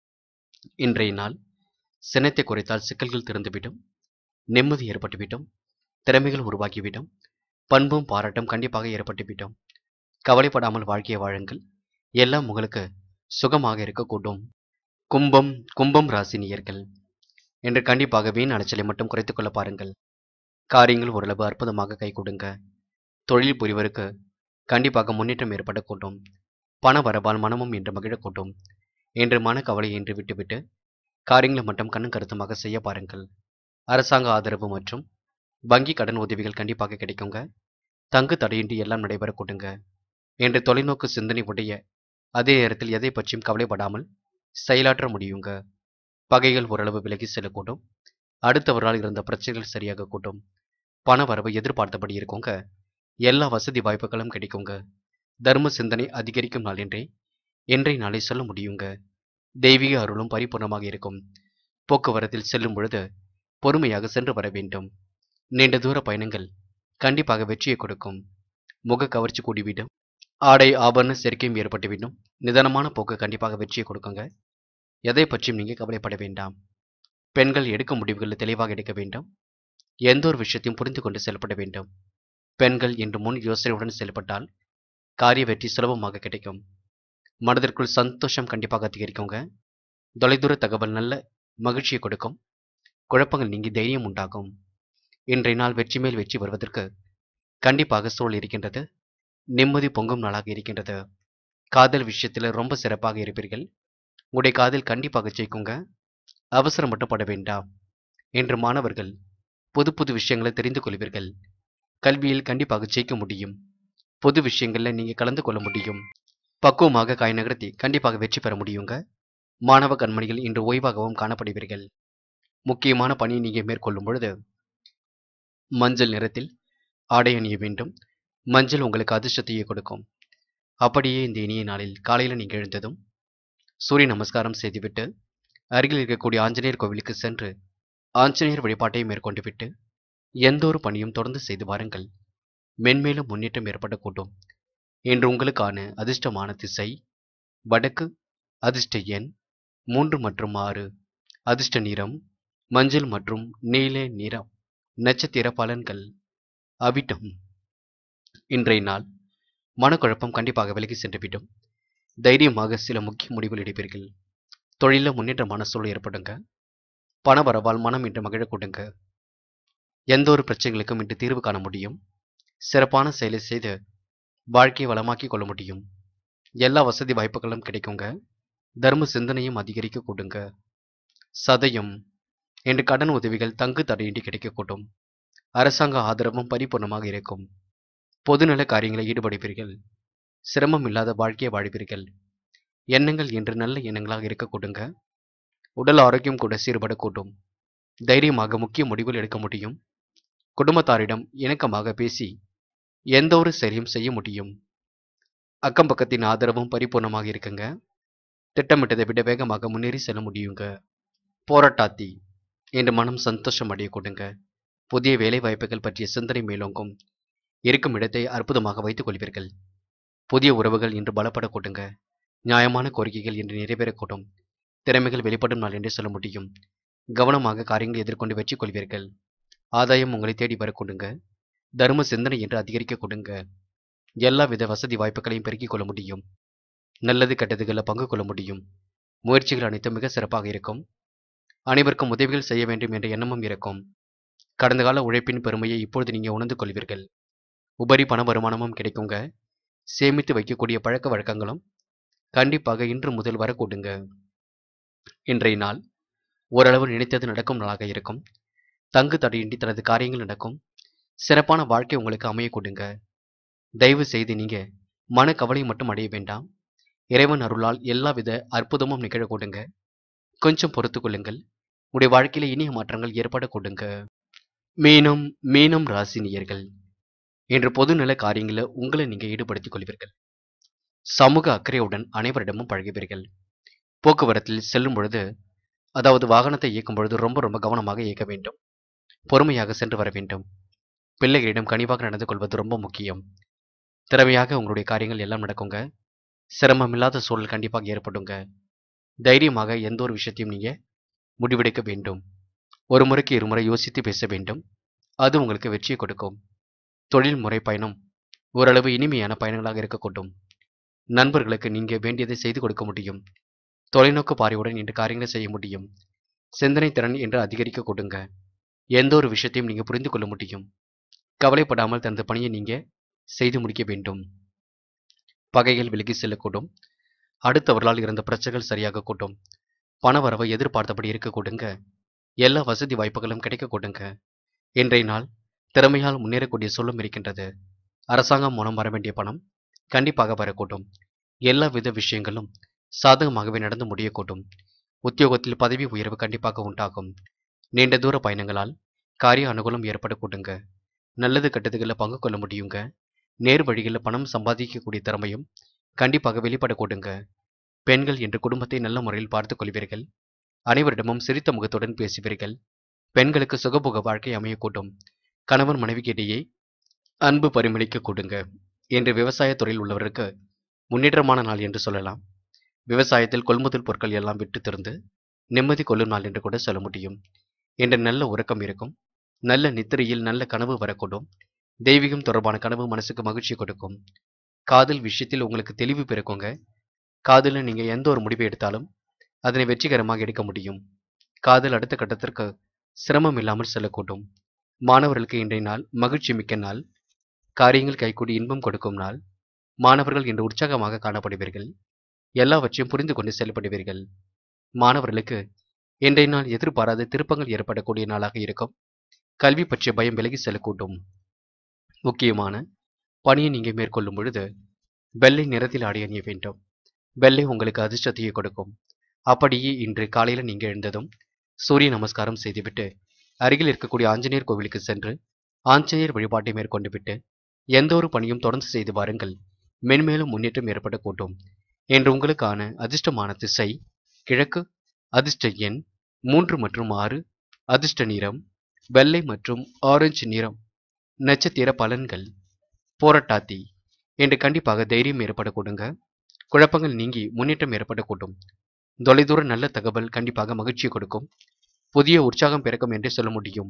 இன்றைய நாள் சினத்தை குறைத்தால் சிக்கல்கள் திறந்துவிடும் நிம்மதி ஏற்பட்டுவிடும் திறமைகள் உருவாகிவிடும் பண்பும் பாராட்டும் கண்டிப்பாக ஏற்பட்டுவிடும் கவலைப்படாமல் வாழ்க்கையை வாழுங்கள் எல்லாம் உங்களுக்கு சுகமாக இருக்கக்கூடும் கும்பம் கும்பம் ராசினியர்கள் என்று கண்டிப்பாக வீண் அலைச்சலை மட்டும் குறைத்துக் கொள்ள பாருங்கள் காரியங்கள் ஓரளவு அற்புதமாக கை கொடுங்க தொழில் புரிவருக்கு கண்டிப்பாக முன்னேற்றம் ஏற்படக்கூடும் பண வரவால் மனமும் என்று மகிழக்கூடும் என்று மனக்கவலை என்று விட்டுவிட்டு காரியங்களை மட்டும் கண்ணும் கருத்துமாக செய்ய பாருங்கள் அரசாங்க ஆதரவு மற்றும் வங்கி கடன் உதவிகள் கண்டிப்பாக கிடைக்குங்க தங்கு தடையின்றி எல்லாம் நடைபெற கூட்டுங்க என்று தொலைநோக்கு சிந்தனை உடைய அதே நேரத்தில் எதை பற்றியும் கவலைப்படாமல் செயலாற்ற முடியுங்க பகைகள் ஓரளவு விலகி செல்லக்கூடும் அடுத்தவரால் இருந்த பிரச்சனைகள் சரியாக கூட்டும் பண வரவு எதிர்பார்த்தபடி இருக்குங்க எல்லா வசதி வாய்ப்புகளும் கிடைக்குங்க தர்ம சிந்தனை அதிகரிக்கும் நாள் என்றே இன்றைய நாளை சொல்ல முடியுங்க தெய்வீக அருளும் பரிபூர்ணமாக இருக்கும் போக்குவரத்தில் செல்லும் பொழுது பொறுமையாக சென்று வர வேண்டும் நீண்ட தூர பயணங்கள் கண்டிப்பாக வெற்றியை கொடுக்கும் முக கவர்ச்சி கூடிவிடும் ஆடை ஆபரண சேர்க்கையும் ஏற்பட்டுவிடும் நிதானமான போக்கு கண்டிப்பாக வெற்றியை கொடுக்குங்க எதை பற்றியும் நீங்க கவலைப்பட வேண்டாம் பெண்கள் எடுக்கும் முடிவுகளை தெளிவாக எடுக்க வேண்டும் எந்த ஒரு விஷயத்தையும் புரிந்து கொண்டு செயல்பட வேண்டும் பெண்கள் இன்று முன் யோசனையுடன் செயல்பட்டால் காரிய வெற்றி சுலபமாக கிடைக்கும் மனதிற்குள் சந்தோஷம் கண்டிப்பாக அதிகரிக்குங்க தொலைதூர தகவல் நல்ல மகிழ்ச்சியை கொடுக்கும் குழப்பங்கள் நீங்கி தைரியம் உண்டாகும் இன்றைய நாள் வெற்றி மேல் வெற்றி வருவதற்கு கண்டிப்பாக சூழல் இருக்கின்றது நிம்மதி பொங்கும் நாளாக இருக்கின்றது காதல் விஷயத்தில் ரொம்ப சிறப்பாக இருப்பீர்கள் உங்களுடைய காதல் கண்டிப்பாக ஜெயிக்குங்க அவசரம் மட்டும் பட வேண்டாம் என்று மாணவர்கள் புது புது விஷயங்களை தெரிந்து கொள்வீர்கள் கல்வியில் கண்டிப்பாக ஜெயிக்க முடியும் பொது விஷயங்களில் நீங்கள் கலந்து கொள்ள முடியும் பக்குவமாக காய் நகர்த்தி கண்டிப்பாக வெற்றி பெற முடியுங்க மாணவ கண்மணிகள் இன்று ஓய்வாகவும் காணப்படுவீர்கள் முக்கியமான பணியை நீங்கள் மேற்கொள்ளும் பொழுது மஞ்சள் நிறத்தில் ஆடை அணிய வேண்டும் மஞ்சள் உங்களுக்கு அதிர்ஷ்டத்தையே கொடுக்கும் அப்படியே இந்த இனிய நாளில் காலையில் நீங்கள் எழுந்ததும் சூரிய நமஸ்காரம் செய்துவிட்டு அருகில் இருக்கக்கூடிய ஆஞ்சநேயர் கோவிலுக்கு சென்று ஆஞ்சநேயர் வழிபாட்டை மேற்கொண்டு விட்டு எந்த ஒரு பணியும் தொடர்ந்து செய்து வாருங்கள் மென்மேலும் முன்னேற்றம் ஏற்படக்கூடும் இன்று உங்களுக்கான அதிர்ஷ்டமான திசை வடக்கு அதிர்ஷ்ட எண் மூன்று மற்றும் ஆறு அதிர்ஷ்ட நிறம் மஞ்சள் மற்றும் நீல நிறம் நட்சத்திர பலன்கள் அவிட்டம் இன்றைய நாள் மனக்குழப்பம் கண்டிப்பாக விலகி சென்றுவிடும் தைரியமாக சில முக்கிய முடிவுகள் எடுப்பீர்கள் தொழிலில் முன்னேற்றமான சூழல் ஏற்படுங்க பண வரவால் மனம் இன்று மகிழ கொடுங்க எந்த ஒரு பிரச்சனைகளுக்கும் இன்று தீர்வு காண முடியும் சிறப்பான செயலை செய்து வாழ்க்கையை வளமாக்கி கொள்ள முடியும் எல்லா வசதி வாய்ப்புகளும் கிடைக்குங்க தர்ம சிந்தனையும் அதிகரிக்க கூடுங்க சதயம் என்று கடன் உதவிகள் தங்கு தடையின்றி கிடைக்கக்கூடும் அரசாங்க ஆதரவும் பரிபூர்ணமாக இருக்கும் பொதுநல காரியங்களில் ஈடுபடுவீர்கள் சிரமம் இல்லாத வாழ்க்கையை வாழ்வீர்கள் எண்ணங்கள் என்று நல்ல எண்ணங்களாக இருக்க கொடுங்க உடல் ஆரோக்கியம் கூட சீர்படக்கூடும் தைரியமாக முக்கிய முடிவுகள் எடுக்க முடியும் குடும்பத்தாரிடம் இணக்கமாக பேசி எந்த ஒரு செயலையும் செய்ய முடியும் அக்கம் பக்கத்தின் ஆதரவும் பரிபூர்ணமாக இருக்குங்க திட்டமிட்டதை விட வேகமாக முன்னேறி செல்ல முடியுங்க போராட்டாத்தி என்று மனம் சந்தோஷம் அடைய கொடுங்க புதிய வேலை வாய்ப்புகள் பற்றிய சிந்தனை மேலோங்கும் இருக்கும் இடத்தை அற்புதமாக வைத்துக் கொள்வீர்கள் புதிய உறவுகள் இன்று பலப்பட கொடுங்க நியாயமான கோரிக்கைகள் இன்று நிறைவேறக்கூடும் திறமைகள் வெளிப்படும் நாள் என்று சொல்ல முடியும் கவனமாக காரியங்களை எதிர்கொண்டு வெற்றி கொள்வீர்கள் ஆதாயம் உங்களை தேடி வர கொடுங்க தர்ம சிந்தனை என்று அதிகரிக்க கொடுங்க எல்லா வித வசதி வாய்ப்புகளையும் பெருக்கிக் கொள்ள முடியும் நல்லது கெட்டதுகளில் பங்கு கொள்ள முடியும் முயற்சிகள் அனைத்தும் மிக சிறப்பாக இருக்கும் அனைவருக்கும் உதவிகள் செய்ய வேண்டும் என்ற எண்ணமும் இருக்கும் கடந்த கால உழைப்பின் பெருமையை இப்பொழுது நீங்கள் உணர்ந்து கொள்வீர்கள் உபரி பண வருமானமும் கிடைக்குங்க சேமித்து வைக்கக்கூடிய பழக்க வழக்கங்களும் கண்டிப்பாக இன்று முதல் வரக்கூடுங்க இன்றைய நாள் ஓரளவு நினைத்தது நடக்கும் நாளாக இருக்கும் தங்கு தடையின்றி தனது காரியங்கள் நடக்கும் சிறப்பான வாழ்க்கை உங்களுக்கு அமைய கொடுங்க தயவு செய்து நீங்க மன கவலை மட்டும் அடைய வேண்டாம் இறைவன் அருளால் எல்லாவித அற்புதமும் நிகழ கொடுங்க கொஞ்சம் பொறுத்து கொள்ளுங்கள் உடைய வாழ்க்கையில இனிய மாற்றங்கள் ஏற்பட கொடுங்க மீனம் மீனம் ராசினியர்கள் இன்று பொதுநல காரியங்களில் உங்களை நீங்க ஈடுபடுத்திக் கொள்வீர்கள் சமூக அக்கறையுடன் அனைவரிடமும் பழகுவீர்கள் போக்குவரத்தில் செல்லும் பொழுது அதாவது வாகனத்தை இயக்கும் பொழுது ரொம்ப ரொம்ப கவனமாக இயக்க வேண்டும் பொறுமையாக சென்று வர வேண்டும் பிள்ளைகளிடம் கனிவாக நடந்து கொள்வது ரொம்ப முக்கியம் திறமையாக உங்களுடைய காரியங்கள் எல்லாம் நடக்குங்க சிரமமில்லாத சூழல் கண்டிப்பாக ஏற்படுங்க தைரியமாக எந்த ஒரு விஷயத்தையும் நீங்க முடிவெடுக்க வேண்டும் ஒரு முறைக்கு இருமுறை யோசித்து பேச வேண்டும் அது உங்களுக்கு வெற்றியை கொடுக்கும் தொழில் முறை பயணம் ஓரளவு இனிமையான பயணங்களாக இருக்கக்கூடும் நண்பர்களுக்கு நீங்க வேண்டியதை செய்து கொடுக்க முடியும் தொலைநோக்கு பார்வையுடன் இன்று காரியங்களை செய்ய முடியும் சிந்தனை திறன் என்று அதிகரிக்க கொடுங்க எந்த ஒரு விஷயத்தையும் நீங்க புரிந்து கொள்ள முடியும் கவலைப்படாமல் தனது பணியை நீங்க செய்து முடிக்க வேண்டும் பகைகள் விலகி செல்லக்கூடும் அடுத்தவர்களால் இருந்த பிரச்சனைகள் சரியாக கூட்டும் பண வரவை எதிர்பார்த்தபடி இருக்க கொடுங்க எல்லா வசதி வாய்ப்புகளும் கிடைக்க கொடுங்க இன்றைய நாள் திறமையால் முன்னேறக்கூடிய சொல்லும் இருக்கின்றது அரசாங்கம் மூலம் வர வேண்டிய பணம் கண்டிப்பாக வரக்கூடும் எல்லா வித விஷயங்களும் சாதகமாகவே நடந்து முடியக்கூடும் உத்தியோகத்தில் பதவி உயர்வு கண்டிப்பாக உண்டாகும் நீண்ட தூர பயணங்களால் காரிய அனுகூலம் ஏற்படக்கூடுங்க நல்லது கெட்டதுகளில் பங்கு கொள்ள முடியுங்க நேர் வழிகளில் பணம் சம்பாதிக்கக்கூடிய திறமையும் கண்டிப்பாக வெளிப்படக்கூடுங்க பெண்கள் என்று குடும்பத்தை நல்ல முறையில் பார்த்துக் கொள்வீர்கள் அனைவரிடமும் சிரித்த முகத்துடன் பேசுவீர்கள் பெண்களுக்கு சுகபோக வாழ்க்கை அமையக்கூடும் கணவன் மனைவிக்கு இடையே அன்பு பரிமளிக்க கூடுங்க என்று விவசாய துறையில் உள்ளவருக்கு முன்னேற்றமான நாள் என்று சொல்லலாம் விவசாயத்தில் கொள்முதல் பொருட்கள் எல்லாம் விட்டு திறந்து நிம்மதி கொள்ளும் நாள் என்று கூட சொல்ல முடியும் என்ற நல்ல உறக்கம் இருக்கும் நல்ல நித்திரையில் நல்ல கனவு வரக்கூடும் தெய்வீகம் தொடர்பான கனவு மனசுக்கு மகிழ்ச்சி கொடுக்கும் காதல் விஷயத்தில் உங்களுக்கு தெளிவு பிறக்குங்க காதலில் நீங்க எந்த ஒரு முடிவை எடுத்தாலும் அதனை வெற்றிகரமாக எடுக்க முடியும் காதல் அடுத்த கட்டத்திற்கு சிரமம் இல்லாமல் செல்லக்கூடும் மாணவர்களுக்கு இன்றைய நாள் மகிழ்ச்சி மிக்க நாள் காரியங்கள் கைகூடி இன்பம் கொடுக்கும் நாள் மாணவர்கள் இன்று உற்சாகமாக காணப்படுவீர்கள் எல்லாவற்றையும் புரிந்து கொண்டு செயல்படுவீர்கள் மாணவர்களுக்கு இன்றைய நாள் எதிர்பாராத திருப்பங்கள் ஏற்படக்கூடிய நாளாக இருக்கும் கல்வி பற்றிய பயம் விலகி செல்லக்கூடும் முக்கியமான பணியை நீங்க மேற்கொள்ளும் பொழுது வெள்ளை நிறத்தில் ஆடை அணிய வேண்டும் வெள்ளை உங்களுக்கு அதிர்ஷ்டத்தையே கொடுக்கும் அப்படியே இன்று காலையில் நீங்க எழுந்ததும் சூரிய நமஸ்காரம் செய்துவிட்டு அருகில் இருக்கக்கூடிய ஆஞ்சநேயர் கோவிலுக்கு சென்று ஆஞ்சநேயர் வழிபாட்டை மேற்கொண்டு விட்டு எந்த ஒரு பணியும் தொடர்ந்து செய்து வாருங்கள் மென்மேலும் முன்னேற்றம் ஏற்படக்கூடும் என்று உங்களுக்கான அதிர்ஷ்டமான திசை கிழக்கு அதிர்ஷ்ட எண் மூன்று மற்றும் ஆறு அதிர்ஷ்ட நிறம் வெள்ளை மற்றும் ஆரஞ்சு நிறம் நட்சத்திர பலன்கள் போராட்டாத்தி என்று கண்டிப்பாக தைரியம் ஏற்படக்கூடுங்க குழப்பங்கள் நீங்கி முன்னேற்றம் ஏற்படக்கூடும் தொலைதூர நல்ல தகவல் கண்டிப்பாக மகிழ்ச்சியை கொடுக்கும் புதிய உற்சாகம் பிறக்கும் என்றே சொல்ல முடியும்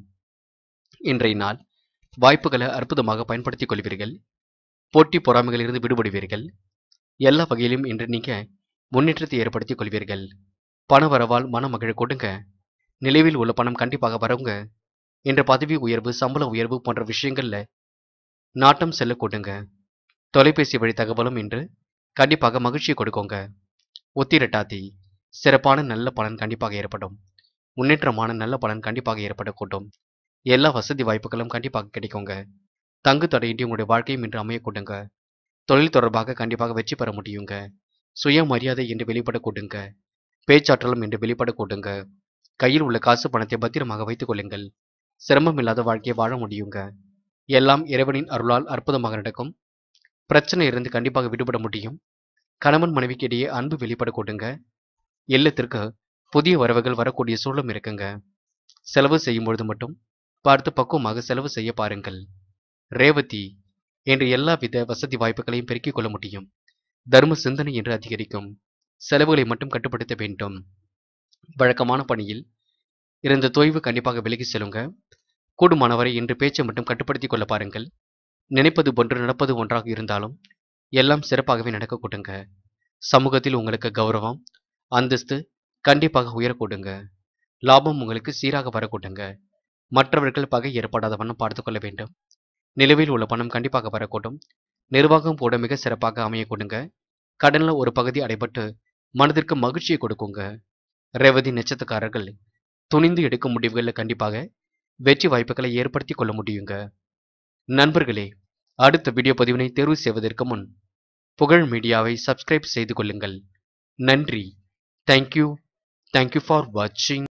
இன்றைய நாள் வாய்ப்புகளை அற்புதமாக பயன்படுத்திக் கொள்வீர்கள் போட்டி பொறாமைகளிலிருந்து விடுபடுவீர்கள் எல்லா வகையிலும் இன்று நீங்க முன்னேற்றத்தை ஏற்படுத்திக் கொள்வீர்கள் பண வரவால் மன மகிழ கொடுங்க நிலைவில் உள்ள பணம் கண்டிப்பாக வரவுங்க என்ற பதவி உயர்வு சம்பள உயர்வு போன்ற விஷயங்கள்ல நாட்டம் செல்ல கொடுங்க தொலைபேசி வழி தகவலும் இன்று கண்டிப்பாக மகிழ்ச்சியை கொடுக்குங்க உத்திரட்டாதி சிறப்பான நல்ல பலன் கண்டிப்பாக ஏற்படும் முன்னேற்றமான நல்ல பலன் கண்டிப்பாக ஏற்படக்கூடும் எல்லா வசதி வாய்ப்புகளும் கண்டிப்பாக கிடைக்குங்க தங்கு தடையின்றி உங்களுடைய வாழ்க்கையும் இன்று அமையக்கூடுங்க தொழில் தொடர்பாக கண்டிப்பாக வெற்றி பெற முடியுங்க சுயமரியாதை என்று வெளிப்படக்கூடுங்க பேச்சாற்றலும் என்று வெளிப்படக்கூடுங்க கையில் உள்ள காசு பணத்தை பத்திரமாக வைத்துக் கொள்ளுங்கள் சிரமம் இல்லாத வாழ்க்கையை வாழ முடியுங்க எல்லாம் இறைவனின் அருளால் அற்புதமாக நடக்கும் பிரச்சனை இருந்து கண்டிப்பாக விடுபட முடியும் கணவன் மனைவிக்கு இடையே அன்பு வெளிப்பட கொடுங்க இல்லத்திற்கு புதிய வரவுகள் வரக்கூடிய சூழலும் இருக்குங்க செலவு செய்யும் பொழுது மட்டும் பார்த்து பக்குவமாக செலவு செய்ய பாருங்கள் ரேவதி என்று எல்லா வித வசதி வாய்ப்புகளையும் பெருக்கிக் கொள்ள முடியும் தர்ம சிந்தனை என்று அதிகரிக்கும் செலவுகளை மட்டும் கட்டுப்படுத்த வேண்டும் வழக்கமான பணியில் இருந்த தொய்வு கண்டிப்பாக விலகி செல்லுங்க கூடுமானவரை இன்று பேச்சை மட்டும் கட்டுப்படுத்திக் கொள்ள பாருங்கள் நினைப்பது ஒன்று நடப்பது ஒன்றாக இருந்தாலும் எல்லாம் சிறப்பாகவே நடக்க கொடுங்க சமூகத்தில் உங்களுக்கு கௌரவம் அந்தஸ்து கண்டிப்பாக உயரக்கூடுங்க லாபம் உங்களுக்கு சீராக வரக்கூடுங்க மற்றவர்கள் பகை ஏற்படாத வண்ணம் பார்த்துக் கொள்ள வேண்டும் நிலுவையில் உள்ள பணம் கண்டிப்பாக வரக்கூடும் நிர்வாகம் கூட மிக சிறப்பாக அமைய கொடுங்க கடன்ல ஒரு பகுதி அடைபட்டு மனதிற்கு மகிழ்ச்சியை கொடுக்குங்க ரேவதி நட்சத்திரக்காரர்கள் துணிந்து எடுக்கும் முடிவுகளில் கண்டிப்பாக வெற்றி வாய்ப்புகளை ஏற்படுத்தி கொள்ள முடியுங்க நண்பர்களே அடுத்த வீடியோ பதிவினை தேர்வு செய்வதற்கு முன் புகழ் மீடியாவை சப்ஸ்கிரைப் செய்து கொள்ளுங்கள் நன்றி தேங்க்யூ தேங்க்யூ ஃபார் வாட்சிங்